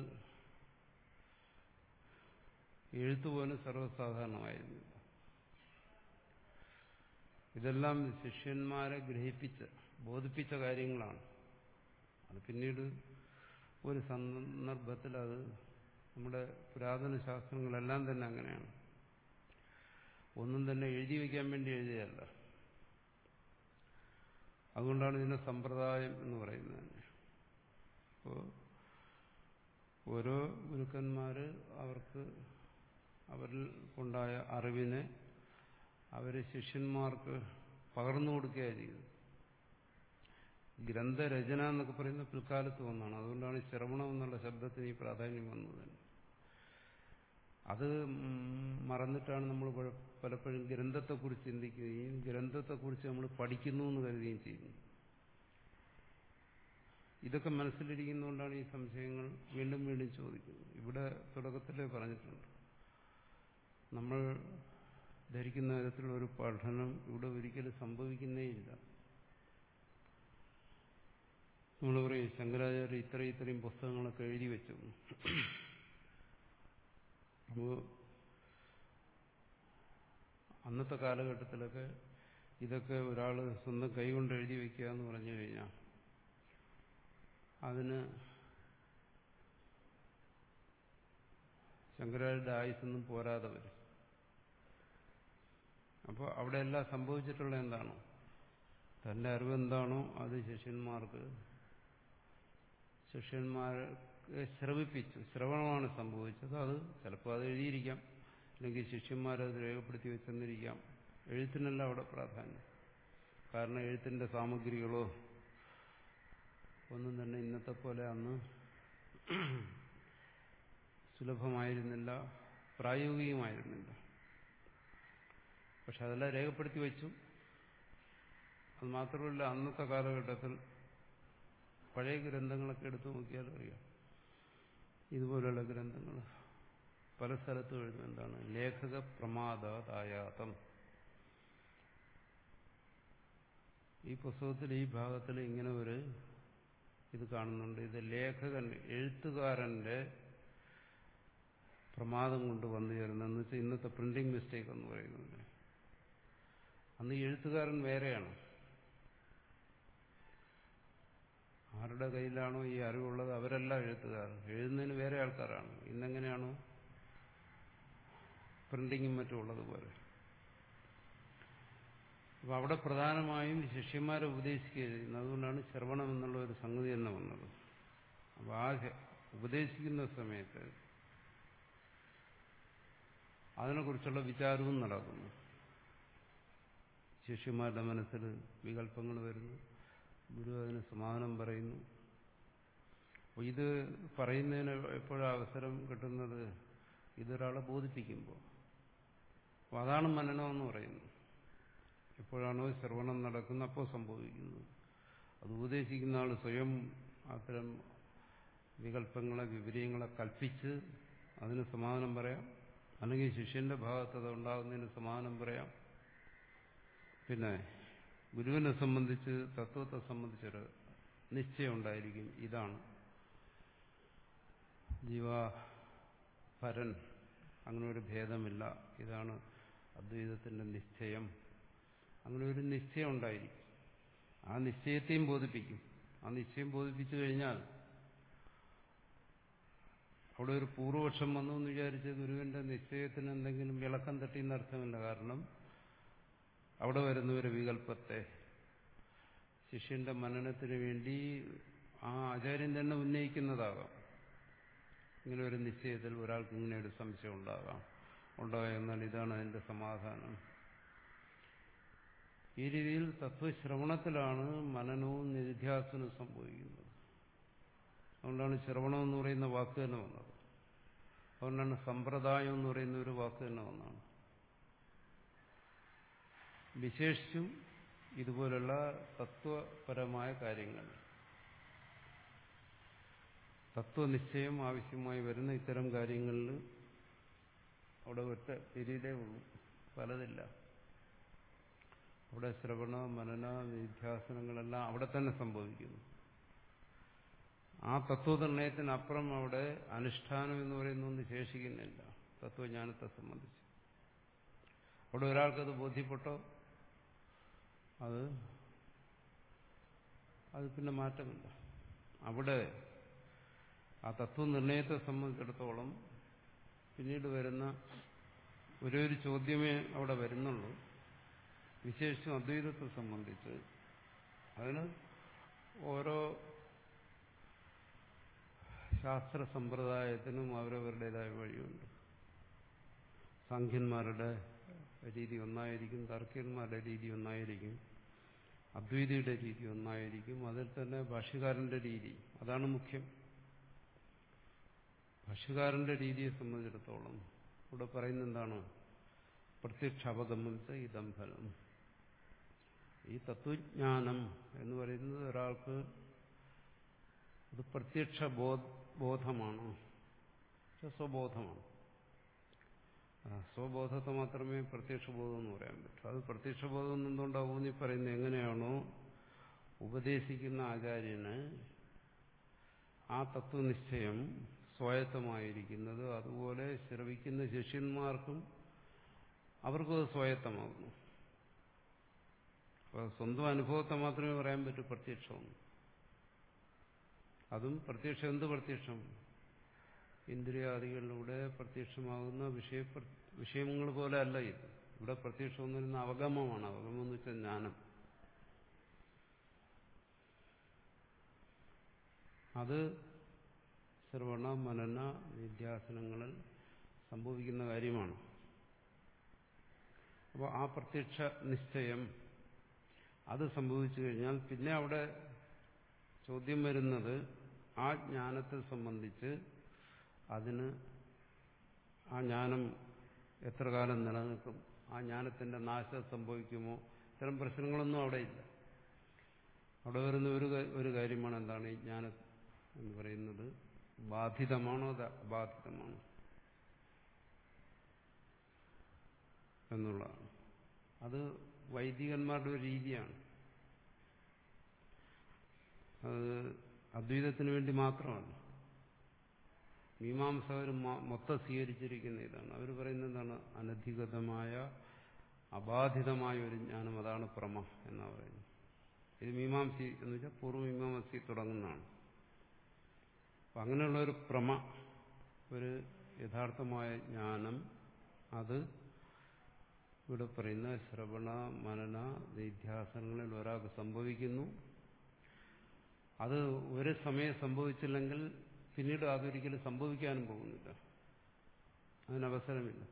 എഴുത്തുപോലും സർവ്വസാധാരണമായിരുന്നു ഇതെല്ലാം ശിഷ്യന്മാരെ ഗ്രഹിപ്പിച്ച ബോധിപ്പിച്ച കാര്യങ്ങളാണ് അത് പിന്നീട് ഒരു സന്ദർഭത്തിൽ അത് നമ്മുടെ പുരാതന ശാസ്ത്രങ്ങളെല്ലാം തന്നെ അങ്ങനെയാണ് ഒന്നും തന്നെ എഴുതി വയ്ക്കാൻ വേണ്ടി എഴുതിയല്ല അതുകൊണ്ടാണ് ഇതിനെ സമ്പ്രദായം എന്ന് പറയുന്നത് തന്നെ അപ്പോൾ ഓരോ ഗുരുക്കന്മാർ അവർക്ക് അവരിൽ കൊണ്ടായ അറിവിനെ അവർ ശിഷ്യന്മാർക്ക് പകർന്നു കൊടുക്കുകയാണ് ചെയ്തത് ഗ്രന്ഥരചന എന്നൊക്കെ പറയുന്ന പിൽക്കാലത്ത് വന്നാണ് അതുകൊണ്ടാണ് ശ്രവണം എന്നുള്ള ശബ്ദത്തിന് ഈ പ്രാധാന്യം വന്നത് തന്നെ അത് മറന്നിട്ടാണ് നമ്മൾ പലപ്പോഴും ഗ്രന്ഥത്തെക്കുറിച്ച് ചിന്തിക്കുകയും ഗ്രന്ഥത്തെക്കുറിച്ച് നമ്മൾ പഠിക്കുന്നു എന്ന് കരുതുകയും ചെയ്യുന്നു ഇതൊക്കെ മനസ്സിലിരിക്കുന്നതുകൊണ്ടാണ് ഈ സംശയങ്ങൾ വീണ്ടും വീണ്ടും ചോദിക്കുന്നത് ഇവിടെ തുടക്കത്തിലേ പറഞ്ഞിട്ടുണ്ട് നമ്മൾ ധരിക്കുന്ന തരത്തിലുള്ള ഒരു പഠനം ഇവിടെ ഒരിക്കലും സംഭവിക്കുന്നേയില്ല നമ്മൾ പറയും ശങ്കരാചാര്യ ഇത്രയും ഇത്രയും പുസ്തകങ്ങളൊക്കെ എഴുതി വെച്ചു അപ്പോൾ അന്നത്തെ കാലഘട്ടത്തിലൊക്കെ ഇതൊക്കെ ഒരാൾ സ്വന്തം കൈകൊണ്ട് എഴുതി വയ്ക്കുക എന്ന് പറഞ്ഞു കഴിഞ്ഞാൽ അതിന് ശങ്കരാചാര്യരുടെ ആയുസൊന്നും പോരാതെ വരും അപ്പോൾ അവിടെ എല്ലാം സംഭവിച്ചിട്ടുള്ള എന്താണോ തന്റെ അറിവെന്താണോ അത് ശിഷ്യന്മാർക്ക് ശിഷ്യന്മാരെ ശ്രവിപ്പിച്ചു ശ്രവണമാണ് സംഭവിച്ചത് അത് ചിലപ്പോൾ അത് എഴുതിയിരിക്കാം അല്ലെങ്കിൽ ശിഷ്യന്മാരത് രേഖപ്പെടുത്തി വെച്ചെന്നിരിക്കാം എഴുത്തിനല്ല അവിടെ പ്രാധാന്യം കാരണം എഴുത്തിന്റെ സാമഗ്രികളോ ഒന്നും തന്നെ ഇന്നത്തെ പോലെ അന്ന് സുലഭമായിരുന്നില്ല പ്രായോഗികമായിരുന്നില്ല പക്ഷെ അതെല്ലാം രേഖപ്പെടുത്തി വെച്ചു അത് മാത്രമല്ല അന്നത്തെ കാലഘട്ടത്തിൽ പഴയ ഗ്രന്ഥങ്ങളൊക്കെ എടുത്തു നോക്കിയാൽ അറിയാം ഇതുപോലെയുള്ള ഗ്രന്ഥങ്ങൾ പല സ്ഥലത്തും എഴുതും എന്താണ് ലേഖക പ്രമാദായാതം ഈ പുസ്തകത്തിൽ ഈ ഭാഗത്തിൽ ഇങ്ങനെ ഒരു ഇത് കാണുന്നുണ്ട് ഇത് ലേഖകൻ എഴുത്തുകാരന്റെ പ്രമാദം കൊണ്ട് വന്നു ചേരുന്നതെന്ന് വെച്ചാൽ ഇന്നത്തെ പ്രിന്റിംഗ് മിസ്റ്റേക്ക് എന്ന് പറയുന്നത് അന്ന് ഈ എഴുത്തുകാരൻ വേറെയാണ് ആരുടെ കയ്യിലാണോ ഈ അറിവുള്ളത് അവരല്ല എഴുത്തുകാർ എഴുതുന്നതിന് വേറെ ആൾക്കാരാണ് ഇന്നെങ്ങനെയാണോ പ്രിന്റിങ്ങും മറ്റും ഉള്ളതുപോലെ അപ്പൊ അവിടെ പ്രധാനമായും ശിഷ്യന്മാരെ ഉപദേശിക്കുകയായിരുന്നു അതുകൊണ്ടാണ് ശ്രവണം എന്നുള്ള ഒരു സംഗതി തന്നെ വന്നത് അപ്പൊ ആ ഉപദേശിക്കുന്ന സമയത്ത് അതിനെക്കുറിച്ചുള്ള വിചാരവും നടക്കുന്നു ശിഷ്യന്മാരുടെ മനസ്സിൽ വികല്പങ്ങൾ വരുന്നു ഗുരു അതിന് സമാധാനം പറയുന്നു അപ്പോൾ ഇത് പറയുന്നതിന് എപ്പോഴും അവസരം കിട്ടുന്നത് ഇതൊരാളെ ബോധിപ്പിക്കുമ്പോൾ അപ്പോൾ അതാണ് മനനം എന്ന് പറയുന്നത് എപ്പോഴാണോ ശ്രവണം നടക്കുന്നത് അപ്പോൾ സംഭവിക്കുന്നത് അത് ഉപദേശിക്കുന്ന ആൾ സ്വയം അത്തരം വികല്പങ്ങളെ വിപര്യങ്ങളെ കൽപ്പിച്ച് അതിന് സമാധാനം പറയാം അല്ലെങ്കിൽ ശിഷ്യന്റെ ഭാഗത്ത് അത് ഉണ്ടാകുന്നതിന് സമാധാനം പറയാം പിന്നെ ഗുരുവിനെ സംബന്ധിച്ച് തത്വത്തെ സംബന്ധിച്ചൊരു നിശ്ചയം ഉണ്ടായിരിക്കും ഇതാണ് ജീവാപരൻ അങ്ങനെ ഒരു ഭേദമില്ല ഇതാണ് അദ്വൈതത്തിന്റെ നിശ്ചയം അങ്ങനെ ഒരു നിശ്ചയം ഉണ്ടായിരിക്കും ആ നിശ്ചയത്തെയും ബോധിപ്പിക്കും ആ നിശ്ചയം ബോധിപ്പിച്ചു കഴിഞ്ഞാൽ അവിടെ ഒരു പൂർവപക്ഷം വന്നു എന്ന് വിചാരിച്ച് ഗുരുവിന്റെ നിശ്ചയത്തിന് എന്തെങ്കിലും വിളക്കം തട്ടിയെന്ന് അർത്ഥമില്ല കാരണം അവിടെ വരുന്ന ഒരു വികല്പത്തെ ശിഷ്യന്റെ മനനത്തിന് വേണ്ടി ആ ആചാര്യൻ തന്നെ ഉന്നയിക്കുന്നതാകാം ഇങ്ങനെ ഒരു നിശ്ചയത്തിൽ ഒരാൾക്ക് ഇങ്ങനെ ഒരു സംശയം ഉണ്ടാകാം ഉണ്ടാകാം എന്നാൽ ഇതാണ് അതിന്റെ സമാധാനം ഈ രീതിയിൽ തത്വശ്രവണത്തിലാണ് മനനവും നിധ്യാസനവും സംഭവിക്കുന്നത് അതുകൊണ്ടാണ് ശ്രവണം എന്ന് പറയുന്ന വാക്ക് തന്നെ വന്നത് അതുകൊണ്ടാണ് സമ്പ്രദായം എന്ന് പറയുന്ന ഒരു വാക്ക് തന്നെ വന്നതാണ് വിശേഷിച്ചും ഇതുപോലുള്ള തത്വപരമായ കാര്യങ്ങൾ തത്വനിശ്ചയം ആവശ്യമായി വരുന്ന ഇത്തരം കാര്യങ്ങളിൽ അവിടെ ഒറ്റ രീതിയിലേ ഉള്ളൂ പലതില്ല അവിടെ ശ്രവണ മനന നിധ്യാസനങ്ങളെല്ലാം അവിടെ തന്നെ സംഭവിക്കുന്നു ആ തത്വനിർണയത്തിനപ്പുറം അവിടെ അനുഷ്ഠാനം എന്ന് പറയുന്ന ഒന്ന് ശേഷിക്കുന്നില്ല തത്വജ്ഞാനത്തെ സംബന്ധിച്ച് അവിടെ ഒരാൾക്കത് ബോധ്യപ്പെട്ടോ അത് അത് പിന്നെ മാറ്റമില്ല അവിടെ ആ തത്വനിർണയത്തെ സംബന്ധിച്ചിടത്തോളം പിന്നീട് വരുന്ന ഒരേ ഒരു ചോദ്യമേ അവിടെ വരുന്നുള്ളൂ വിശേഷിച്ചും അദ്വൈതത്തെ സംബന്ധിച്ച് അതിന് ഓരോ ശാസ്ത്ര സമ്പ്രദായത്തിനും അവരവരുടേതായ വഴിയുണ്ട് സാഖ്യന്മാരുടെ രീതി ഒന്നായിരിക്കും തർക്കന്മാരുടെ രീതി ഒന്നായിരിക്കും അദ്വൈതിയുടെ രീതി ഒന്നായിരിക്കും അതിൽ തന്നെ ഭാഷ്യകാരന്റെ രീതി അതാണ് മുഖ്യം ഭാഷ്യകാരന്റെ രീതിയെ സംബന്ധിച്ചിടത്തോളം ഇവിടെ പറയുന്ന എന്താണ് പ്രത്യക്ഷ അപഗമിച്ച ഇതം ഫലം ഈ തത്വജ്ഞാനം എന്ന് പറയുന്നത് ഒരാൾക്ക് അത് പ്രത്യക്ഷ ബോധമാണ് സ്വബോധമാണ് സ്വബോധത്തെ മാത്രമേ പ്രത്യക്ഷ ബോധം എന്ന് പറയാൻ പറ്റൂ അത് പ്രത്യക്ഷ ബോധം എന്തുകൊണ്ടാവും നീ പറയുന്നത് എങ്ങനെയാണോ ഉപദേശിക്കുന്ന ആചാര്യന് ആ തത്വനിശ്ചയം സ്വായത്തമായിരിക്കുന്നത് അതുപോലെ ശ്രവിക്കുന്ന ശിഷ്യന്മാർക്കും അവർക്കും അത് സ്വായത്തമാകുന്നു അപ്പോൾ സ്വന്തം അനുഭവത്തെ മാത്രമേ പറയാൻ പറ്റൂ പ്രത്യക്ഷമെന്ന് അതും പ്രത്യക്ഷം എന്ത് പ്രത്യക്ഷം ഇന്ദ്രിയാദികളിലൂടെ പ്രത്യക്ഷമാകുന്ന വിഷയ വിഷയങ്ങൾ പോലെ അല്ല ഇത് ഇവിടെ പ്രത്യക്ഷം എന്ന് പറയുന്ന അവഗമമാണ് അവഗമം എന്ന് വെച്ചാൽ ജ്ഞാനം അത് ശ്രവണ മനന നിധ്യാസനങ്ങളിൽ സംഭവിക്കുന്ന കാര്യമാണ് അപ്പോൾ ആ പ്രത്യക്ഷ നിശ്ചയം അത് സംഭവിച്ചു കഴിഞ്ഞാൽ പിന്നെ അവിടെ ചോദ്യം വരുന്നത് ആ ജ്ഞാനത്തെ സംബന്ധിച്ച് അതിന് ആ ജ്ഞാനം എത്ര കാലം നിലനിൽക്കും ആ ജ്ഞാനത്തിന്റെ നാശം സംഭവിക്കുമോ ഇത്തരം പ്രശ്നങ്ങളൊന്നും അവിടെ ഇല്ല അവിടെ വരുന്ന ഒരു ഒരു കാര്യമാണ് എന്താണ് ഈ ജ്ഞാനം എന്ന് പറയുന്നത് ബാധിതമാണോ അത് അബാധിതമാണോ എന്നുള്ളതാണ് അത് വൈദികന്മാരുടെ ഒരു രീതിയാണ് അത് അദ്വൈതത്തിന് വേണ്ടി മാത്രമല്ല മീമാംസകർ മൊത്തം സ്വീകരിച്ചിരിക്കുന്ന ഇതാണ് അവർ പറയുന്നത് എന്താണ് അനധികൃതമായ അബാധിതമായ ഒരു ജ്ഞാനം അതാണ് പ്രമ എന്നാ പറയുന്നത് ഇത് മീമാംസി എന്ന് വെച്ചാൽ പൂർവ്വമീമാംസി തുടങ്ങുന്നതാണ് അപ്പം അങ്ങനെയുള്ള ഒരു പ്രമ ഒരു യഥാർത്ഥമായ ജ്ഞാനം അത് ഇവിടെ പറയുന്ന ശ്രവണ മനന നിധ്യാസനങ്ങളിൽ ഒരാൾക്ക് സംഭവിക്കുന്നു അത് ഒരു സമയം സംഭവിച്ചില്ലെങ്കിൽ പിന്നീട് അതൊരിക്കലും സംഭവിക്കാനും പോകുന്നില്ല അതിനവസരമില്ല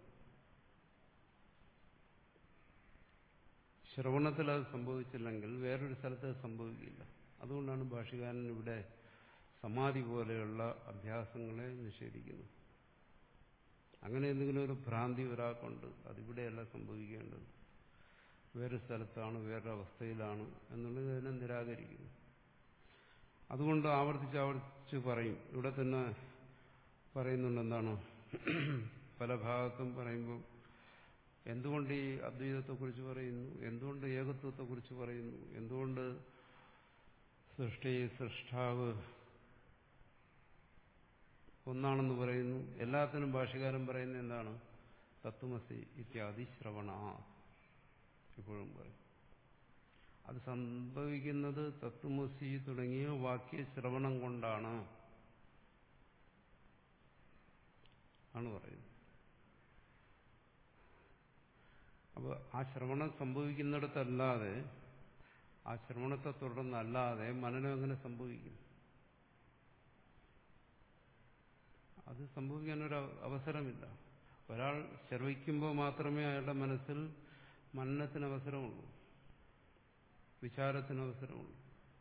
ശ്രവണത്തിൽ അത് സംഭവിച്ചില്ലെങ്കിൽ വേറൊരു സ്ഥലത്ത് അത് സംഭവിക്കില്ല അതുകൊണ്ടാണ് ഭാഷകാരൻ ഇവിടെ സമാധി പോലെയുള്ള അഭ്യാസങ്ങളെ നിഷേധിക്കുന്നത് അങ്ങനെ എന്തെങ്കിലും ഒരു ഭ്രാന്തി ഒരാൾക്കുണ്ട് അതിവിടെയല്ല സംഭവിക്കേണ്ടത് വേറെ സ്ഥലത്താണ് വേറൊരു അവസ്ഥയിലാണ് എന്നുള്ളത് അതിനെ നിരാകരിക്കുന്നു അതുകൊണ്ട് ആവർത്തിച്ച് ആവർത്തിച്ച് പറയും ഇവിടെ തന്നെ പറയുന്നുണ്ട് എന്താണ് പല ഭാഗത്തും പറയുമ്പോൾ എന്തുകൊണ്ട് ഈ അദ്വൈതത്തെക്കുറിച്ച് പറയുന്നു എന്തുകൊണ്ട് ഏകത്വത്തെക്കുറിച്ച് പറയുന്നു എന്തുകൊണ്ട് സൃഷ്ടി സൃഷ്ടാവ് ഒന്നാണെന്ന് പറയുന്നു എല്ലാത്തിനും ഭാഷകാരൻ പറയുന്നത് എന്താണ് തത്വമസി ഇത്യാദി ശ്രവണ എപ്പോഴും പറയും അത് സംഭവിക്കുന്നത് തത്വമസി തുടങ്ങിയ വാക്യ ശ്രവണം കൊണ്ടാണ് ആണ് പറയുന്നത് അപ്പോൾ ആ ശ്രവണം സംഭവിക്കുന്നിടത്തല്ലാതെ ആ ശ്രവണത്തെ തുടർന്നല്ലാതെ മനനം എങ്ങനെ സംഭവിക്കും അത് സംഭവിക്കാനൊരു അവസരമില്ല ഒരാൾ ശ്രവിക്കുമ്പോൾ മാത്രമേ അയാളുടെ മനസ്സിൽ മനനത്തിന് അവസരമുള്ളൂ വിചാരത്തിന് അവസരമുള്ളൂ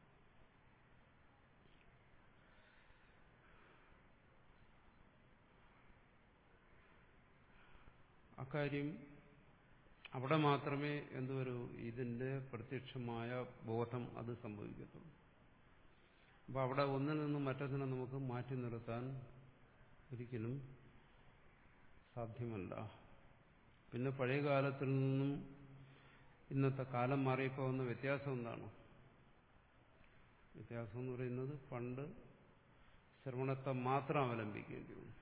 അക്കാര്യം അവിടെ മാത്രമേ എന്തൊരു ഇതിന്റെ പ്രത്യക്ഷമായ ബോധം അത് സംഭവിക്കത്തുള്ളൂ അപ്പൊ അവിടെ ഒന്നിൽ നിന്നും മറ്റൊന്നിനെ നമുക്ക് മാറ്റി നിർത്താൻ ഒരിക്കലും സാധ്യമല്ല പിന്നെ പഴയ കാലത്തിൽ നിന്നും ഇന്നത്തെ കാലം മാറിയപ്പോൾ വന്ന വ്യത്യാസം എന്താണ് വ്യത്യാസം എന്ന് പറയുന്നത് പണ്ട് ശ്രവണത്തെ മാത്രം അവലംബിക്കേണ്ടി വന്നു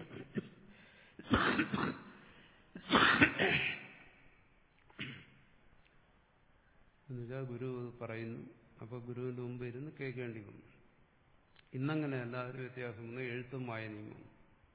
എന്നുവെച്ചാൽ ഗുരു പറയുന്നു അപ്പോൾ ഗുരുവിന്റെ മുമ്പ് ഇരുന്ന് കേൾക്കേണ്ടി വന്നു ഇന്നങ്ങനെയല്ല ഒരു വ്യത്യാസം വന്നു എഴുത്തും വായനയും വന്നു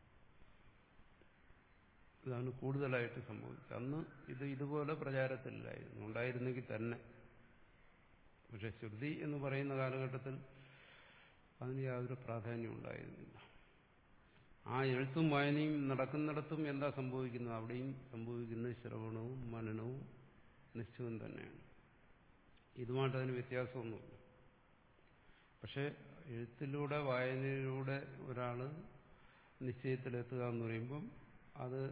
ഇതാണ് കൂടുതലായിട്ട് സംഭവിച്ചത് അന്ന് ഇത് ഇതുപോലെ പ്രചാരത്തിലായിരുന്നു ഉണ്ടായിരുന്നെങ്കിൽ തന്നെ പക്ഷെ ശ്രുതി എന്ന് പറയുന്ന കാലഘട്ടത്തിൽ അതിന് യാതൊരു പ്രാധാന്യം ഉണ്ടായിരുന്നില്ല ആ എഴുത്തും വായനയും നടക്കുന്നിടത്തും എന്താ സംഭവിക്കുന്നത് അവിടെയും സംഭവിക്കുന്ന ശ്രവണവും മനനവും നിശ്ചയം തന്നെയാണ് ഇതുമായിട്ട് അതിന് വ്യത്യാസമൊന്നുമില്ല പക്ഷെ എഴുത്തിലൂടെ വായനയിലൂടെ ഒരാൾ നിശ്ചയത്തിലെത്തുക എന്ന് പറയുമ്പം അത്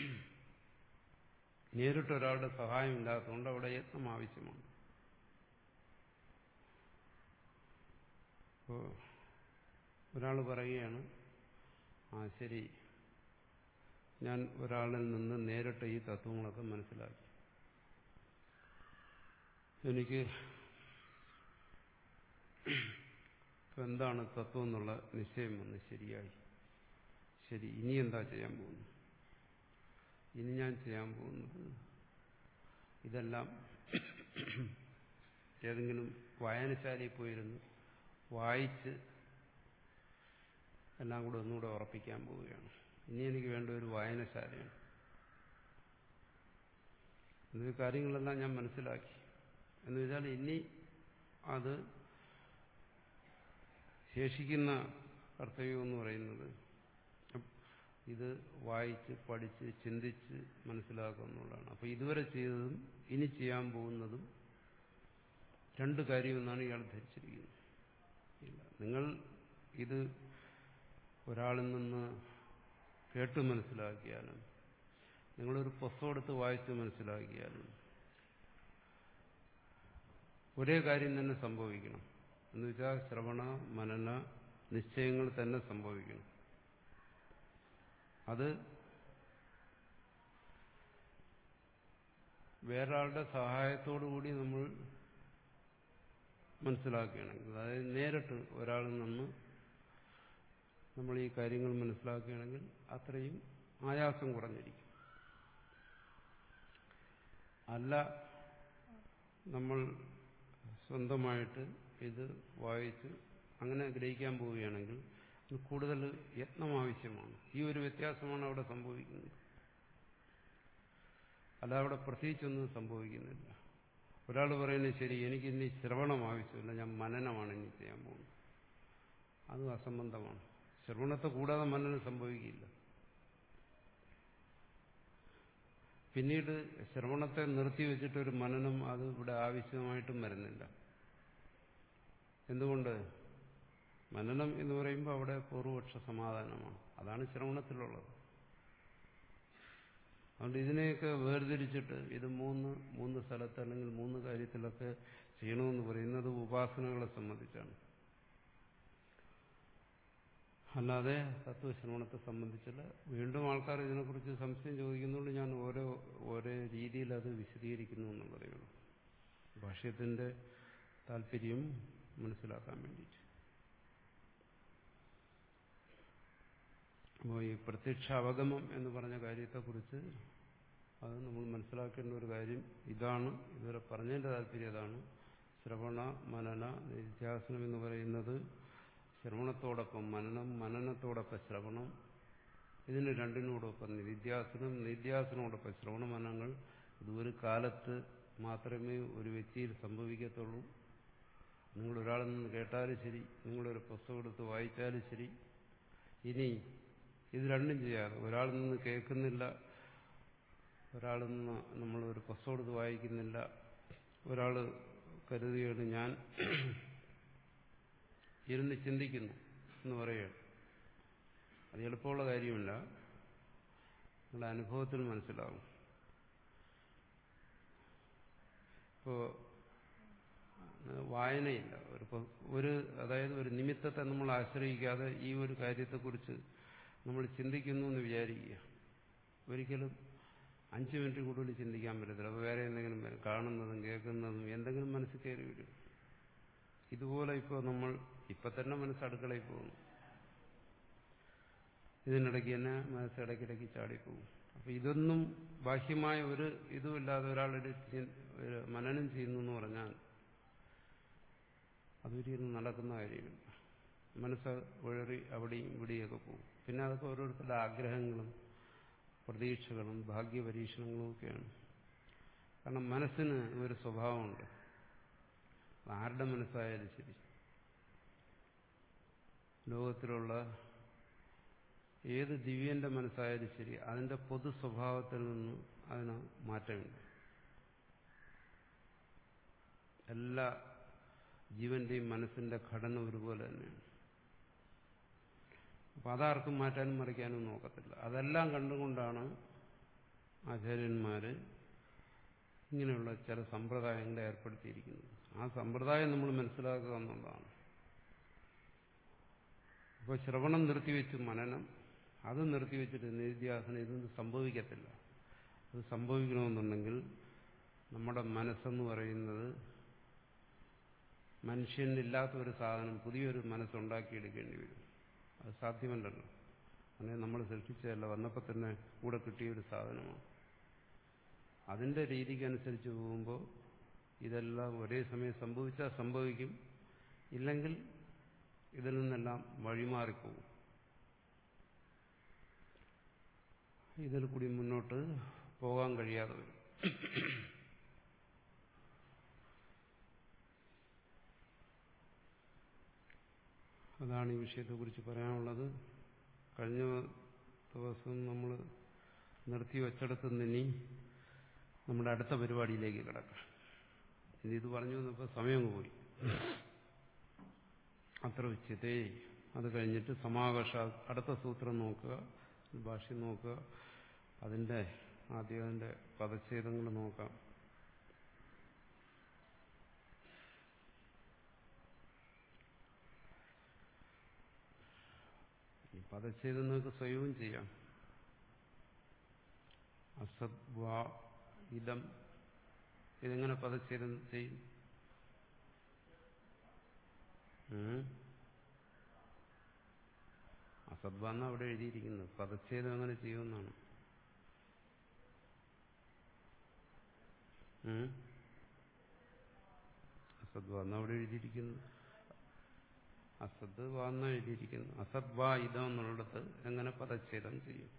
നേരിട്ട് ഒരാളുടെ സഹായം ഇല്ലാത്തതുകൊണ്ട് അവിടെ യത്നം ആവശ്യമാണ് ഇപ്പോൾ ഒരാൾ പറയുകയാണ് ആ ശരി ഞാൻ ഒരാളിൽ നിന്ന് നേരിട്ട് ഈ തത്വങ്ങളൊക്കെ മനസ്സിലാക്കി എനിക്ക് ഇപ്പം എന്താണ് തത്വം എന്നുള്ള നിശ്ചയം വന്ന് ശരിയായി ശരി ഇനി എന്താ ചെയ്യാൻ പോകുന്നു ഇനി ഞാൻ ചെയ്യാൻ പോകുന്നത് ഇതെല്ലാം ഏതെങ്കിലും വായനശാലയിൽ പോയിരുന്നു വായിച്ച് എല്ലാം കൂടെ ഒന്നുകൂടെ ഉറപ്പിക്കാൻ പോവുകയാണ് ഇനി എനിക്ക് വേണ്ട ഒരു വായനശാലയാണ് എന്നീ കാര്യങ്ങളെല്ലാം ഞാൻ മനസ്സിലാക്കി എന്ന് വെച്ചാൽ ഇനി അത് ശേഷിക്കുന്ന കർത്തവ്യം എന്ന് പറയുന്നത് ഇത് വായിച്ച് പഠിച്ച് ചിന്തിച്ച് മനസ്സിലാക്കുക എന്നുള്ളതാണ് അപ്പോൾ ഇതുവരെ ചെയ്തതും ഇനി ചെയ്യാൻ പോകുന്നതും രണ്ട് കാര്യമെന്നാണ് ഇയാൾ ധരിച്ചിരിക്കുന്നത് ഇല്ല നിങ്ങൾ ഇത് ഒരാളിൽ നിന്ന് കേട്ട് മനസ്സിലാക്കിയാലും നിങ്ങളൊരു പുസ്തകം എടുത്ത് വായിച്ച് മനസ്സിലാക്കിയാലും ഒരേ കാര്യം തന്നെ സംഭവിക്കണം എന്ന് വെച്ചാൽ ശ്രവണ മനന നിശ്ചയങ്ങൾ തന്നെ സംഭവിക്കണം അത് വേറൊരാളുടെ സഹായത്തോടുകൂടി നമ്മൾ മനസ്സിലാക്കുകയാണെങ്കിൽ അതായത് നേരിട്ട് ഒരാളിൽ നിന്ന് നമ്മൾ ഈ കാര്യങ്ങൾ മനസ്സിലാക്കുകയാണെങ്കിൽ അത്രയും ആയാസം കുറഞ്ഞിരിക്കും അല്ല നമ്മൾ സ്വന്തമായിട്ട് ഇത് വായിച്ച് അങ്ങനെ ഗ്രഹിക്കാൻ പോവുകയാണെങ്കിൽ അതിന് കൂടുതൽ യത്നം ആവശ്യമാണ് ഈ ഒരു വ്യത്യാസമാണ് അവിടെ സംഭവിക്കുന്നത് അല്ല അവിടെ പ്രത്യേകിച്ചൊന്നും സംഭവിക്കുന്നില്ല ഒരാൾ പറയുന്നത് ശരി എനിക്ക് ഇനി ശ്രവണം ആവശ്യമില്ല ഞാൻ മനനമാണ് ഇനി ചെയ്യാൻ പോകുന്നത് അതും അസംബന്ധമാണ് ശ്രവണത്തെ കൂടാതെ മനനം സംഭവിക്കില്ല പിന്നീട് ശ്രവണത്തെ നിർത്തിവെച്ചിട്ടൊരു മനനം അത് ഇവിടെ ആവശ്യമായിട്ടും വരുന്നില്ല എന്തുകൊണ്ട് മനനം എന്ന് പറയുമ്പോൾ അവിടെ പൂർവപക്ഷ സമാധാനമാണ് അതാണ് ശ്രവണത്തിലുള്ളത് അതുകൊണ്ട് ഇതിനെയൊക്കെ വേർതിരിച്ചിട്ട് ഇത് മൂന്ന് മൂന്ന് സ്ഥലത്ത് അല്ലെങ്കിൽ മൂന്ന് കാര്യത്തിലൊക്കെ ചെയ്യണമെന്ന് പറയുന്നത് ഉപാസനകളെ സംബന്ധിച്ചാണ് അല്ലാതെ തത്വശ്രവണത്തെ സംബന്ധിച്ചില്ല വീണ്ടും ആൾക്കാർ ഇതിനെക്കുറിച്ച് സംശയം ചോദിക്കുന്നുകൊണ്ട് ഞാൻ ഓരോ ഓരോ രീതിയിൽ അത് വിശദീകരിക്കുന്നു എന്നുള്ളതേ ഉള്ളൂ ഭാഷ്യത്തിന്റെ താല്പര്യം മനസ്സിലാക്കാൻ വേണ്ടിയിട്ട് അപ്പോൾ ഈ പ്രത്യക്ഷ അവഗമം എന്ന് പറഞ്ഞ കാര്യത്തെക്കുറിച്ച് അത് നമ്മൾ മനസ്സിലാക്കേണ്ട ഒരു കാര്യം ഇതാണ് ഇതുവരെ പറഞ്ഞതിൻ്റെ താല്പര്യം അതാണ് ശ്രവണ മനന നിത്യാസനം എന്ന് പറയുന്നത് ശ്രവണത്തോടൊപ്പം മനനം മനനത്തോടൊപ്പം ശ്രവണം ഇതിന് രണ്ടിനോടൊപ്പം നിത്യാസനം നിത്യാസനോടൊപ്പം ശ്രവണ മനനങ്ങൾ ഇത് ഒരു കാലത്ത് മാത്രമേ ഒരു വ്യക്തിയിൽ സംഭവിക്കത്തുള്ളൂ നിങ്ങൾ ഒരാളിൽ നിന്ന് കേട്ടാലും ശരി നിങ്ങളൊരു പുസ്തകം എടുത്ത് വായിച്ചാലും ശരി ഇനി ഇത് രണ്ടും ചെയ്യാതെ ഒരാളിൽ നിന്ന് കേൾക്കുന്നില്ല ഒരാളിൽ നിന്ന് നമ്മളൊരു പുസ്തകം എടുത്ത് വായിക്കുന്നില്ല ഒരാൾ കരുതുകയാണ് ഞാൻ ഇരുന്ന് ചിന്തിക്കുന്നു എന്ന് പറയുകയാണ് അത് എളുപ്പമുള്ള കാര്യമല്ല നിങ്ങളുടെ അനുഭവത്തിൽ മനസ്സിലാവും ഇപ്പോൾ വായനയില്ല ഒരു ഒരു അതായത് ഒരു നിമിത്തത്തെ നമ്മൾ ആശ്രയിക്കാതെ ഈ ഒരു കാര്യത്തെക്കുറിച്ച് നമ്മൾ ചിന്തിക്കുന്നു എന്ന് വിചാരിക്കുക ഒരിക്കലും അഞ്ച് മിനിറ്റ് കൂടുതൽ ചിന്തിക്കാൻ പറ്റത്തില്ല അപ്പോൾ വേറെ എന്തെങ്കിലും കാണുന്നതും കേൾക്കുന്നതും എന്തെങ്കിലും മനസ്സിൽ കയറി വരും ഇതുപോലെ ഇപ്പോൾ നമ്മൾ ഇപ്പം തന്നെ മനസ്സ് അടുക്കളയിൽ പോകുന്നു ഇതിനിടയ്ക്ക് തന്നെ മനസ്സ് ഇടയ്ക്കിടയ്ക്ക് ചാടിപ്പോകും അപ്പം ഇതൊന്നും ബാഹ്യമായ ഒരു ഇതുമില്ലാതെ ഒരാളൊരു മനനം ചെയ്യുന്നു എന്ന് പറഞ്ഞാൽ അതൊരിക്കലും നടക്കുന്ന കാര്യമില്ല മനസ്സ് ഉഴറി അവിടെയും ഇവിടെയൊക്കെ പോകും പിന്നെ അതൊക്കെ ഓരോരുത്തരുടെ ആഗ്രഹങ്ങളും പ്രതീക്ഷകളും ഭാഗ്യപരീക്ഷണങ്ങളും ഒക്കെയാണ് കാരണം മനസ്സിന് ഒരു സ്വഭാവമുണ്ട് ആരുടെ മനസ്സായാലും ശരി ലോകത്തിലുള്ള ഏത് ദിവ്യന്റെ മനസ്സായാലും ശരി അതിന്റെ പൊതു സ്വഭാവത്തിൽ നിന്ന് അതിന് മാറ്റമില്ല എല്ലാ ജീവന്റെയും മനസ്സിന്റെ ഘടന ഒരുപോലെ തന്നെയാണ് അപ്പം അതാർക്കും മാറ്റാനും മറിക്കാനും നോക്കത്തില്ല അതെല്ലാം കണ്ടുകൊണ്ടാണ് ആചാര്യന്മാര് ഇങ്ങനെയുള്ള ചില സമ്പ്രദായങ്ങളെ ഏർപ്പെടുത്തിയിരിക്കുന്നത് ആ സമ്പ്രദായം നമ്മൾ മനസ്സിലാക്കുക എന്നുള്ളതാണ് ഇപ്പോൾ ശ്രവണം നിർത്തിവെച്ച് മനനം അത് നിർത്തിവെച്ചിട്ട് നിത്യാസനം ഇതൊന്നും സംഭവിക്കത്തില്ല അത് സംഭവിക്കണമെന്നുണ്ടെങ്കിൽ നമ്മുടെ മനസ്സെന്ന് പറയുന്നത് മനുഷ്യനില്ലാത്ത ഒരു സാധനം പുതിയൊരു മനസ്സുണ്ടാക്കിയെടുക്കേണ്ടി വരും അത് സാധ്യമല്ലല്ലോ അങ്ങനെ നമ്മൾ സൃഷ്ടിച്ചതല്ല വന്നപ്പോൾ തന്നെ കൂടെ കിട്ടിയ ഒരു സാധനമാണ് അതിന്റെ രീതിക്കനുസരിച്ച് പോകുമ്പോൾ ഇതെല്ലാം ഒരേ സമയം സംഭവിച്ചാൽ സംഭവിക്കും ഇല്ലെങ്കിൽ ഇതിൽ നിന്നെല്ലാം വഴിമാറിപ്പോകും ഇതിൽ കൂടി മുന്നോട്ട് പോകാൻ കഴിയാതെ വരും അതാണ് ഈ വിഷയത്തെക്കുറിച്ച് പറയാനുള്ളത് കഴിഞ്ഞ ദിവസം നമ്മൾ നിർത്തി വച്ചെടുത്ത് ഇനി നമ്മുടെ അടുത്ത പരിപാടിയിലേക്ക് കിടക്കാം ഇനി ഇത് പറഞ്ഞു വന്നപ്പോൾ സമയം അങ്ങ് പോയി അത്ര ഉച്ചതേ അത് കഴിഞ്ഞിട്ട് സമാകർഷ അടുത്ത സൂത്രം നോക്കുക ഭാഷ്യം നോക്കുക അതിൻ്റെ ആദ്യം അതിൻ്റെ പദച്ഛേദങ്ങൾ നോക്കാം ഈ പദച്ഛേദം നിങ്ങൾക്ക് സ്വയവും ചെയ്യാം അസത് വാ ഇതം ഇതെങ്ങനെ പദച്ഛേദം ചെയ്യും അസദ്വാന്ന അവിടെ എഴുതിയിരിക്കുന്നത് പദച്ഛേദം എങ്ങനെ ചെയ്യുമെന്നാണ് അസദ്വാന്ന അവിടെ എഴുതിയിരിക്കുന്നു അസദ് വാന്ന എഴുതിയിരിക്കുന്നു അസദ് വാ ഇതം എന്നുള്ളിടത്ത് എങ്ങനെ പദച്ഛേദം ചെയ്യും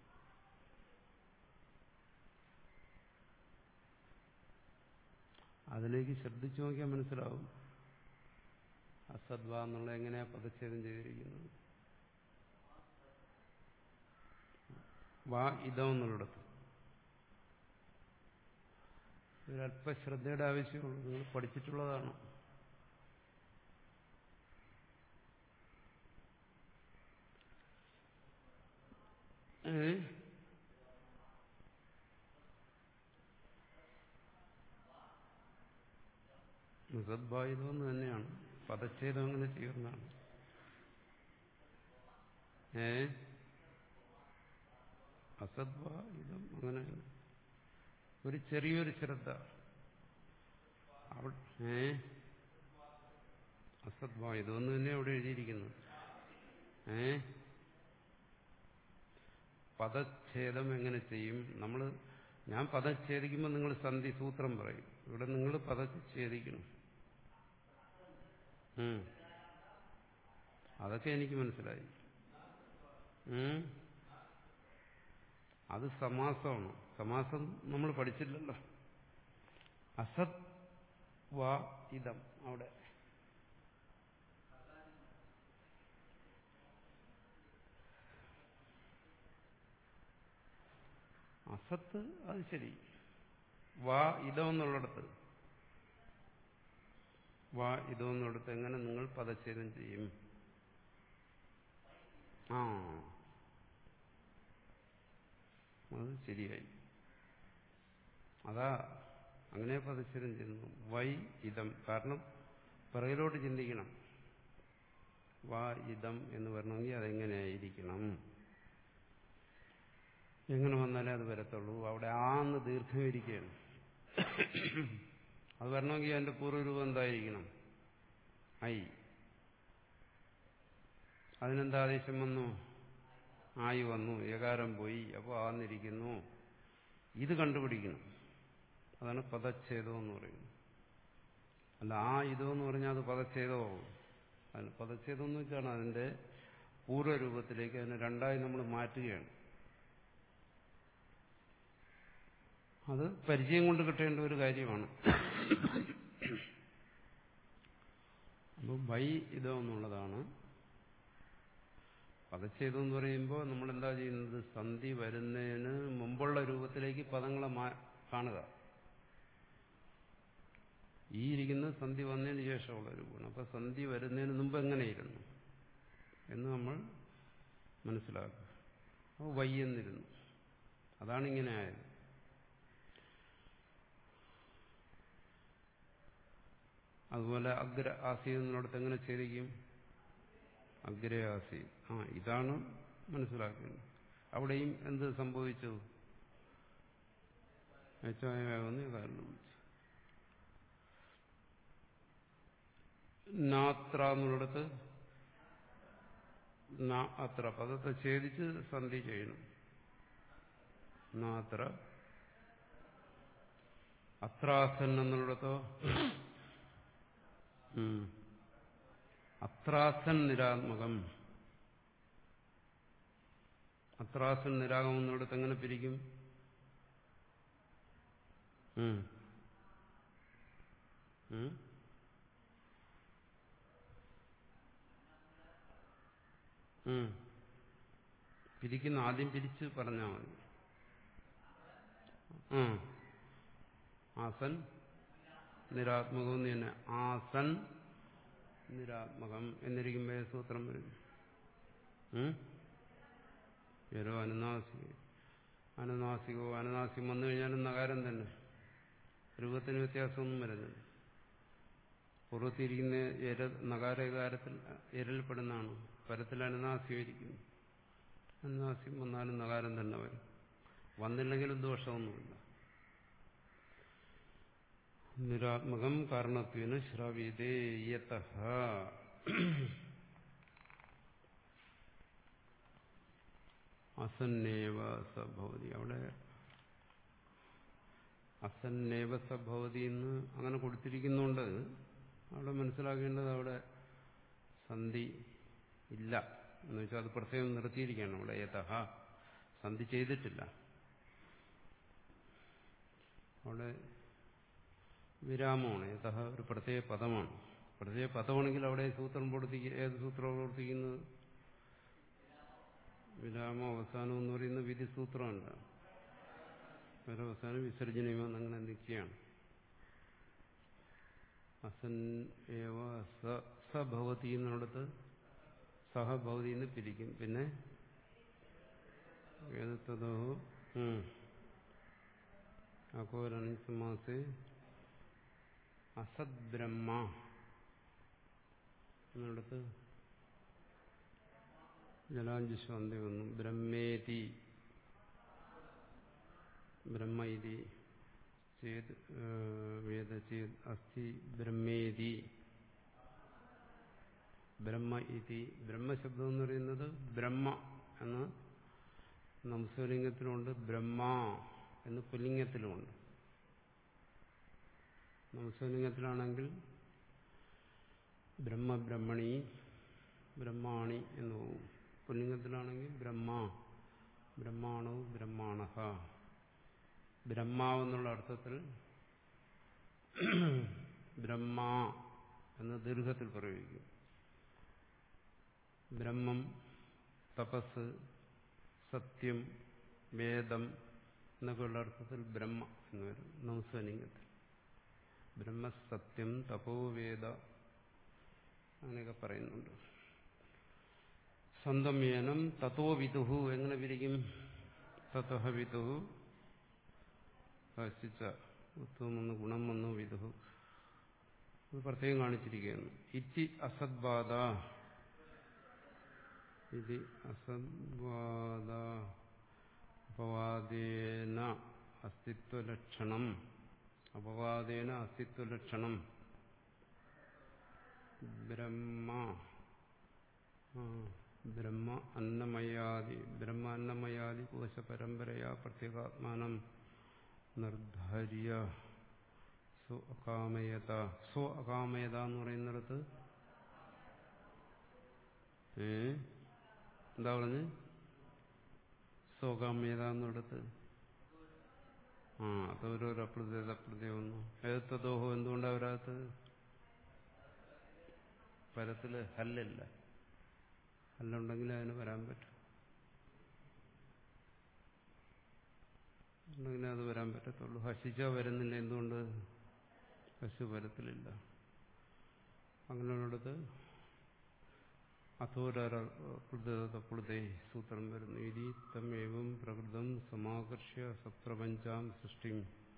അതിലേക്ക് ശ്രദ്ധിച്ചു നോക്കിയാൽ മനസ്സിലാവും അസദ്വ എന്നുള്ള എങ്ങനെയാ പദച്ഛേദം ചെയ്തിരിക്കുന്നത് വാ ഇതം എന്നുള്ളിടത്ത് ഒരല്പ ശ്രദ്ധയുടെ ആവശ്യമുള്ളൂ നിങ്ങൾ പഠിച്ചിട്ടുള്ളതാണ് ഏ സദ്ഭായുധമെന്ന് തന്നെയാണ് പദച്ഛേദം അങ്ങനെ ചെയ്യുന്നതാണ് ഏ അസദ്വായുധം അങ്ങനെ ഒരു ചെറിയൊരു ശ്രദ്ധ ഏ അസദ്വായുധം എന്ന് തന്നെ അവിടെ എഴുതിയിരിക്കുന്നു ഏ പദച്ഛേദം എങ്ങനെ ചെയ്യും നമ്മൾ ഞാൻ പദച്ഛേദിക്കുമ്പോൾ നിങ്ങൾ സന്ധി സൂത്രം പറയും ഇവിടെ നിങ്ങൾ പദച്ഛേദിക്കണം അതൊക്കെ എനിക്ക് മനസ്സിലായി അത് സമാസമാണ് സമാസം നമ്മൾ പഠിച്ചില്ലല്ലോ അസത് വാ ഇതം അവിടെ അസത്ത് അത് ശരി വാ ഇതമെന്നുള്ളിടത്ത് വാ ഇതമെന്നുള്ളിടത്ത് എങ്ങനെ നിങ്ങൾ പദച്ഛേദം ചെയ്യും ആ അത് ശരിയായി അതാ അങ്ങനെ പദച്ഛേദം ചെയ്യുന്നു വൈ ഇതം കാരണം പിറകിലോട്ട് ചിന്തിക്കണം വാ ഇതം എന്ന് വരണമെങ്കിൽ അതെങ്ങനെയായിരിക്കണം എങ്ങനെ വന്നാലേ അത് വരത്തുള്ളൂ അവിടെ ആന്ന് ദീർഘമിരിക്കുകയാണ് അത് വരണമെങ്കിൽ അതിന്റെ പൂർവ്വരൂപം എന്തായിരിക്കണം ഐ അതിനെന്താ ആദേശം വന്നു ആയി വന്നു ഏകാരം പോയി അപ്പോൾ ആന്നിരിക്കുന്നു ഇത് കണ്ടുപിടിക്കണം അതാണ് പദച്ഛേദം എന്ന് പറയുന്നത് അല്ല ആ ഇതെന്ന് പറഞ്ഞാൽ അത് പദച്ഛേദമാവും അതിന് പദച്ഛേദം എന്ന് വെച്ചാണ് അതിന്റെ പൂർവ്വരൂപത്തിലേക്ക് അതിനെ രണ്ടായി നമ്മൾ മാറ്റുകയാണ് അത് പരിചയം കൊണ്ട് കിട്ടേണ്ട ഒരു കാര്യമാണ് അപ്പം വൈ ഇതോ എന്നുള്ളതാണ് പദച്ഛേദം എന്ന് പറയുമ്പോൾ നമ്മൾ എന്താ ചെയ്യുന്നത് സന്ധി വരുന്നതിന് മുമ്പുള്ള രൂപത്തിലേക്ക് പദങ്ങളെ കാണുക ഈ ഇരിക്കുന്ന സന്ധി വന്നതിന് ശേഷമുള്ള രൂപമാണ് അപ്പൊ സന്ധി വരുന്നതിന് മുമ്പ് എങ്ങനെയിരുന്നു എന്ന് നമ്മൾ മനസ്സിലാക്കുക അപ്പോൾ വൈ എന്നിരുന്നു അതാണ് ഇങ്ങനെ ആയത് അതുപോലെ അഗ്ര ആസി എന്നിടത്ത് എങ്ങനെ ഛേദിക്കും അഗ്രേ ആസി ആ ഇതാണ് മനസ്സിലാക്കുന്നത് അവിടെയും എന്ത് സംഭവിച്ചു മെച്ചമായെന്ന് കാരണം നാത്ര എന്നുള്ളിടത്ത് അത്ര പദത്തെ ഛേദിച്ച് സന്ധി ചെയ്യണം നാത്ര അത്രാസൻ എന്നുള്ളിടത്തോ അത്രാസൻ നിരാത്മകം അത്രാസൻ നിരാഗം എന്നിടത്ത് എങ്ങനെ പിരിക്കും ഉം. പിരിക്കുന്ന ആദ്യം പിരിച്ച് പറഞ്ഞാൽ മതി ഉം. ആസൻ നിരാത്മകം എന്ന് തന്നെ ആസൻ നിരാത്മകം എന്നിരിക്കുമ്പോ ഏത് സൂത്രം വരും ഉം? യരോ അനുനാസിക അനുനാസികോ അനുനാസികം വന്നു കഴിഞ്ഞാലും നഗാരം തന്നെ രൂപത്തിന് വ്യത്യാസമൊന്നും വരുന്നില്ല പൂർവ്വത്തിരിക്കുന്ന എര നഗാരകാരത്തിൽ എരൽപ്പെടുന്നതാണ് പരത്തിൽ അനുനാസികരിക്കുന്നു അനുനാസികം വന്നാലും നഗാരം തന്നെ വരും വന്നില്ലെങ്കിലും ദോഷമൊന്നുമില്ല നിരാത്മകം കാരണത്വന് ശ്രാവ്യതേ യത അസന്നേവ സഭവതി അവിടെ അസന്നേവ സഭവതി എന്ന് അങ്ങനെ കൊടുത്തിരിക്കുന്നുണ്ട് അവിടെ മനസ്സിലാക്കേണ്ടത് അവിടെ സന്ധി ഇല്ല എന്ന് വെച്ചാൽ അത് പ്രത്യേകം നിർത്തിയിരിക്കുകയാണ് അവിടെ യഥ സന്ധി ചെയ്തിട്ടില്ല അവിടെ വിരാമമാണ് യഥ ഒരു പ്രത്യേക പദമാണ് പ്രത്യേക പദമാണെങ്കിൽ അവിടെ സൂത്രം പ്രവർത്തിക്കുക ഏത് സൂത്രം പ്രവർത്തിക്കുന്നത് വിരാമം അവസാനം എന്ന് പറയുന്ന വിധി സൂത്രമല്ല ഒരവസാനം വിസർജനമെന്ന് അങ്ങനെ നിൽക്കുകയാണ് അസൻ ഏവ സ സഭവതി എന്നിടത്ത് സഹഭവതി എന്ന് പിരിക്കും പിന്നെ ഏതത്തതോ അകോരണിസമാസെ അസത് ബ്രഹ്മ എന്നിടത്ത് ജലാഞ്ജുശാന്തി വന്നു ബ്രഹ്മേതി ബ്രഹ്മ ഇതി ചേത് വേദ ചേത് അസ്ഥി ബ്രഹ്മേതി ബ്രഹ്മ ഇതി ബ്രഹ്മശബ്ദം എന്ന് പറയുന്നത് ബ്രഹ്മ എന്ന് നംസലിംഗത്തിലുണ്ട് ബ്രഹ്മ എന്ന് പുല്ലിംഗത്തിലുമുണ്ട് നംസലിംഗത്തിലാണെങ്കിൽ ബ്രഹ്മ ബ്രഹ്മണി ബ്രഹ്മാണി എന്ന് പോകും പുല്ലിംഗത്തിലാണെങ്കിൽ ബ്രഹ്മ ബ്രഹ്മാണോ ബ്രഹ്മാണഹ ബ്രഹ്മാവെന്നുള്ള അർത്ഥത്തിൽ ബ്രഹ്മ എന്ന് ദീർഘത്തിൽ പ്രയോഗിക്കും ബ്രഹ്മം തപസ് സത്യം വേദം എന്നൊക്കെയുള്ള അർത്ഥത്തിൽ ബ്രഹ്മ എന്ന് വരും നംസലിംഗത്തിൽ ബ്രഹ്മസത്യം തപോവേദ അങ്ങനെയൊക്കെ പറയുന്നുണ്ട് സ്വന്തം യേനം തത്തോ വിതുഹു എങ്ങനെ പിരിക്കും തത്തഹ വിതുഹു ഭാഷിച്ച ഉത്തമം വന്നു ഗുണം വന്നു വിതുഹു അത് പ്രത്യേകം കാണിച്ചിരിക്കുകയാണ് ഇറ്റി അസദ്ബാധ ഇത് അസദ്ബാധ അപവാദേന അസ്തിത്വലക്ഷണം അപവാദേന അസ്തിത്വലക്ഷണം ബ്രഹ്മ ബ്രഹ്മ അന്നമയാദി ബ്രഹ്മ അന്നമയാദി കോശ പരമ്പരയാ പ്രത്യേകാത്മാനം നിർധാര്യ സ്വ അകാമയത സ്വ അകാമയത എന്ന് പറയുന്നിടത്ത് ഏ എന്താ പറഞ്ഞ് സ്വകാമ്യത എന്നിടത്ത് ആ അതൊരു അപ്രത്യേക അപ്രത്യേകം വന്നു ഏതത്തദോഹോ എന്തുകൊണ്ടാണ് വരാത്തത് പരത്തില് ഹല്ലില്ല ഹല്ലുണ്ടെങ്കിൽ അതിന് വരാൻ പറ്റും ഉണ്ടെങ്കിൽ അത് വരാൻ പറ്റത്തുള്ളൂ ഹസിച്ച വരുന്നില്ല എന്തുകൊണ്ട് ഹസ് വരത്തിലില്ല അങ്ങനെയുള്ളത് അഥോരപ്രതേ സൂത്രം വരുന്നു ഇതി തമേവം പ്രകൃതം സമാകർഷ്യ സപ്രപഞ്ചാം സൃഷ്ടി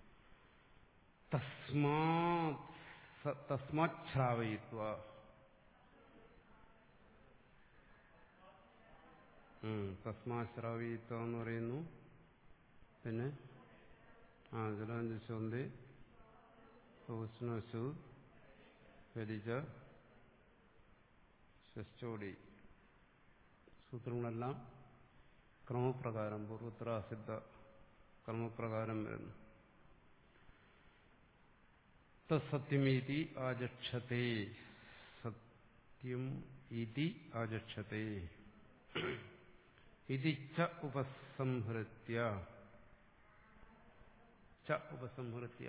തസ്മാശ്രാവയിത്വ തസ്മാശ്രാവയിത്വ എന്ന് പറയുന്നു പിന്നെ ആ ജലാഞ്ജസ്വന്തി ഉഷ്ണസു പരിച ഷസ്റ്റോടി സൂത്രങ്ങളെല്ലാം ക്രമപ്രകാരം പൂർവോത്തരാസിദ്ധ ക്രമപ്രകാരം വരുന്നു തത്സത്യമീതി ആചക്ഷത്തെ സത്യം ഇതി ആചക്ഷത്തെ ഇതി ച ഉപസംഹൃത്യ ച ഉപസംഹൃത്യ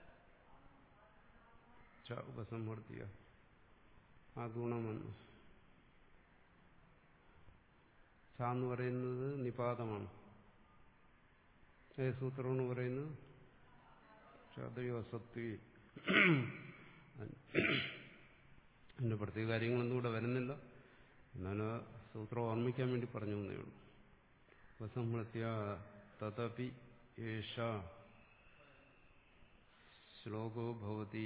ച ഉപസംഹൃത്യ ആ ഗുണം വന്നു ച എന്ന് പറയുന്നത് നിപാതമാണ് ഏത് സൂത്രമാണ് പറയുന്നത് ക്ഷതയോ സത്വി അതിന്റെ പ്രത്യേക കാര്യങ്ങളൊന്നും ഇവിടെ വരുന്നില്ല എന്നാലും ആ സൂത്രം ഓർമ്മിക്കാൻ വേണ്ടി പറഞ്ഞു എന്നേ ഉള്ളൂ ഉപസംഹൃത്യ തഥപി ഏഷ ശ്ലോകോ ഭവതി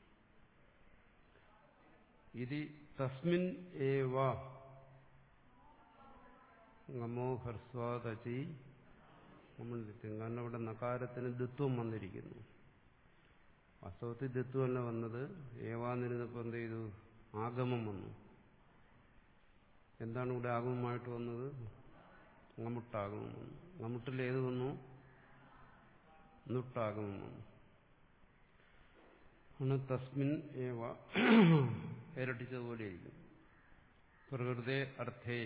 ഇതി തസ്മിൻ ഏവ ഗമോ ഹർസ്വാദി നമ്മളിരിക്കും കാരണം ഇവിടെ നകാരത്തിന് ദിത്വം വന്നിരിക്കുന്നു വാസ്തവത്തിൽ ദിത്വമല്ല വന്നത് ഏവാന്നിരുന്നപ്പോൾ എന്ത് ചെയ്തു ആഗമം വന്നു എന്താണ് ഇവിടെ ആഗമമായിട്ട് വന്നത് ngമുട്ടാഗമം വന്നു ngമുട്ടിൽ ഏത് വന്നു നുട്ടാഗമം വന്നു ആണ് തസ്മിൻ ഏവ ഇരട്ടിച്ചതുപോലെ ഇരിക്കും പ്രകൃതേ അർത്ഥേ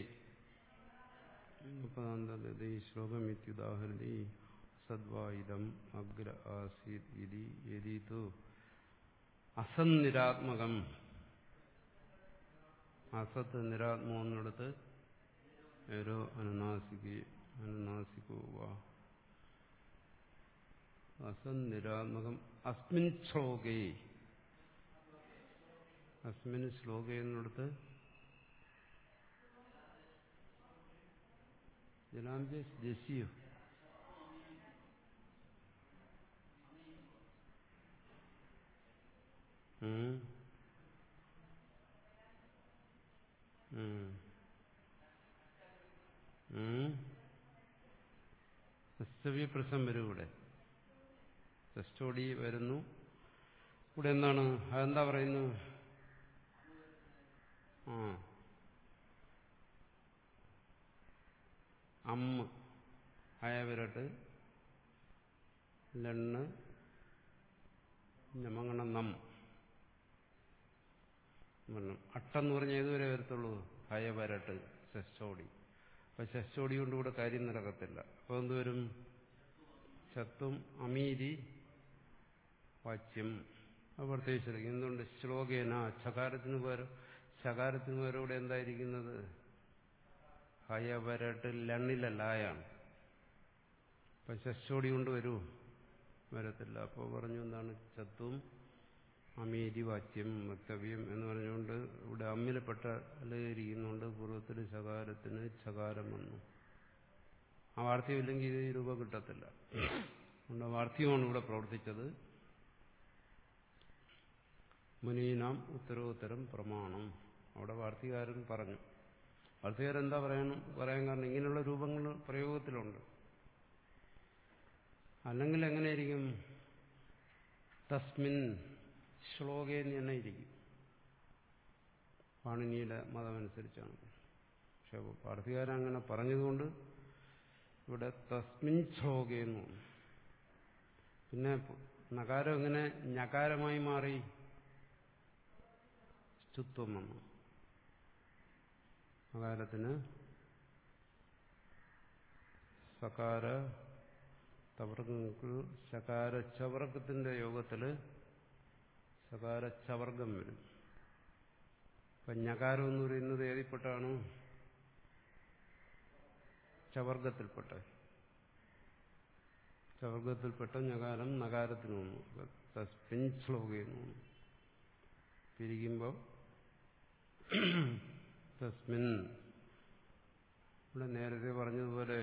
പദാന്തതി ശ്ലോകം ഇത്യുദാഹരതി സദ്വായുധം അഗ്ര ആസീത് ഇതി യദീതു അസന്നിരാത്മകം അസത്ത് നിരാത്മമെന്നിടത്ത് ഏരോ അനുനാസികി അനുനാസികോ വാ അസന്നിരാത്മകം അസ്മിൻ ശ്ലോകേ അസ്മിൻ ശ്ലോകേ എന്നിടത്ത് ജലാംബേസ് ജസിയോ പ്രസം വരും ഇവിടെ സ്റ്റോഡി വരുന്നു ഇവിടെ എന്താണ് അതെന്താ പറയുന്നു ആ അമ്മ അയവരട്ട് ലണ്ണ് ഞമങ്ങണ നം അട്ടെന്ന് പറഞ്ഞ ഏതുവരെ വരത്തുള്ളൂ ഹയവരട്ട് ശസ്റ്റോടി അപ്പൊ ശസ്റ്റോടി കൊണ്ട് ഇവിടെ കാര്യം നടക്കത്തില്ല അപ്പൊ എന്തുവരും ചത്തും അമീരി വാച്യം അത് പ്രത്യേകിച്ചിരിക്കും എന്തുകൊണ്ട് ശ്ലോകേന ചകാരത്തിന് പകരം ചകാരത്തിന് പകരം ഇവിടെ എന്തായിരിക്കുന്നത് ഹയവരട്ട് ലണ്ണിലല്ലായാണ് അപ്പൊ ശസ്റ്റോടി കൊണ്ട് വരൂ വരത്തില്ല അപ്പോൾ പറഞ്ഞു എന്താണ് ചത്തും അമീരി വാച്യം വക്തവ്യം എന്ന് പറഞ്ഞുകൊണ്ട് ഇവിടെ അമ്മിലപ്പെട്ട അലകരിക്കുന്നുണ്ട് പൂർവ്വത്തിന് ചകാരത്തിന് ചകാരം വന്നു ആ വാർത്തയില്ലെങ്കിൽ ഇത് രൂപ കിട്ടത്തില്ല അതുകൊണ്ട് വാർത്തയുമാണ് ഇവിടെ പ്രവർത്തിച്ചത് മുനീനാം ഉത്തരോത്തരം പ്രമാണം അവിടെ വാർത്തകാരൻ പറഞ്ഞു വാർത്തകാരൻ എന്താ പറയണം പറയാൻ കാരണം ഇങ്ങനെയുള്ള രൂപങ്ങൾ പ്രയോഗത്തിലുണ്ട് അല്ലെങ്കിൽ എങ്ങനെയായിരിക്കും തസ്മിൻ ശ്ലോകേന്ന് തന്നെ ഇരിക്കും പാണിനിയുടെ മതമനുസരിച്ചാണ് പക്ഷെ പാർത്ഥികാരൻ അങ്ങനെ പറഞ്ഞതുകൊണ്ട് ഇവിടെ തസ്മിൻ ശ്ലോകയെന്നു പിന്നെ നകാരം എങ്ങനെ ഞകാരമായി മാറി ചുത്വം വന്നു നകാരത്തിന് സകാര തവർഗങ്ങൾക്ക് ശകാര ചവർഗത്തിന്റെ യോഗത്തില് സകാര ചവർഗം വരും ഇപ്പൊ ഞകാരം എന്ന് പറയുന്നത് ഏതിൽപ്പെട്ടാണ് ചവർഗത്തിൽപ്പെട്ട ചവർഗത്തിൽപ്പെട്ട ഞകാരം നകാരത്തിന് വന്നു തസ്മിൻ ശ്ലോകയെന്ന് വന്നു പിരിക്കുമ്പോൾ തസ്മിൻ ഇവിടെ നേരത്തെ പറഞ്ഞതുപോലെ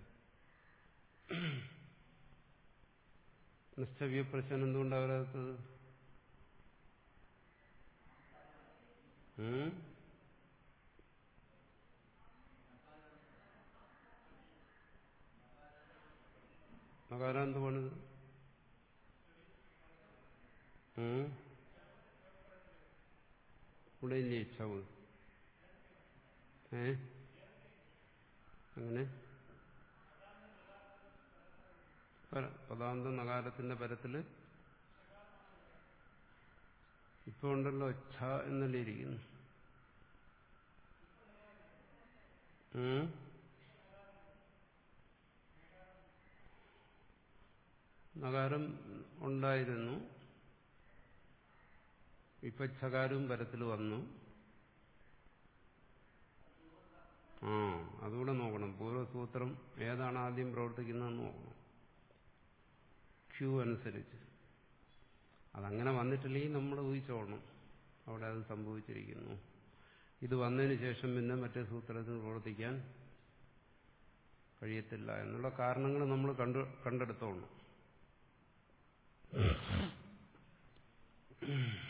നിശ്ചവ്യ പ്രശ്നം എന്തുകൊണ്ടാണ് വരാത്തത് നകാരം എന്ത് പണിത് ഇവിടെ ഇല്ലേ ചവ് ഏ അങ്ങനെ പദാന്ത നകാരത്തിന്റെ പരത്തില് ഇപ്പൊ ഉണ്ടല്ലോ ഛ എന്നല്ലേ ഇരിക്കുന്നു നകാരം ഉണ്ടായിരുന്നു ഇപ്പൊ ഛകാരവും പരത്തിൽ വന്നു ആ അതുകൂടെ നോക്കണം പൂർവ്വസൂത്രം ഏതാണ് ആദ്യം പ്രവർത്തിക്കുന്നതെന്ന് നോക്കണം ക്യൂ അനുസരിച്ച് അതങ്ങനെ വന്നിട്ടില്ലെങ്കിൽ നമ്മൾ ഊഹിച്ചോളണം അവിടെ അത് സംഭവിച്ചിരിക്കുന്നു ഇത് വന്നതിന് ശേഷം പിന്നെ മറ്റേ സൂത്രത്തിന് പ്രവർത്തിക്കാൻ കഴിയത്തില്ല എന്നുള്ള കാരണങ്ങൾ നമ്മൾ കണ്ടു കണ്ടെടുത്തോണം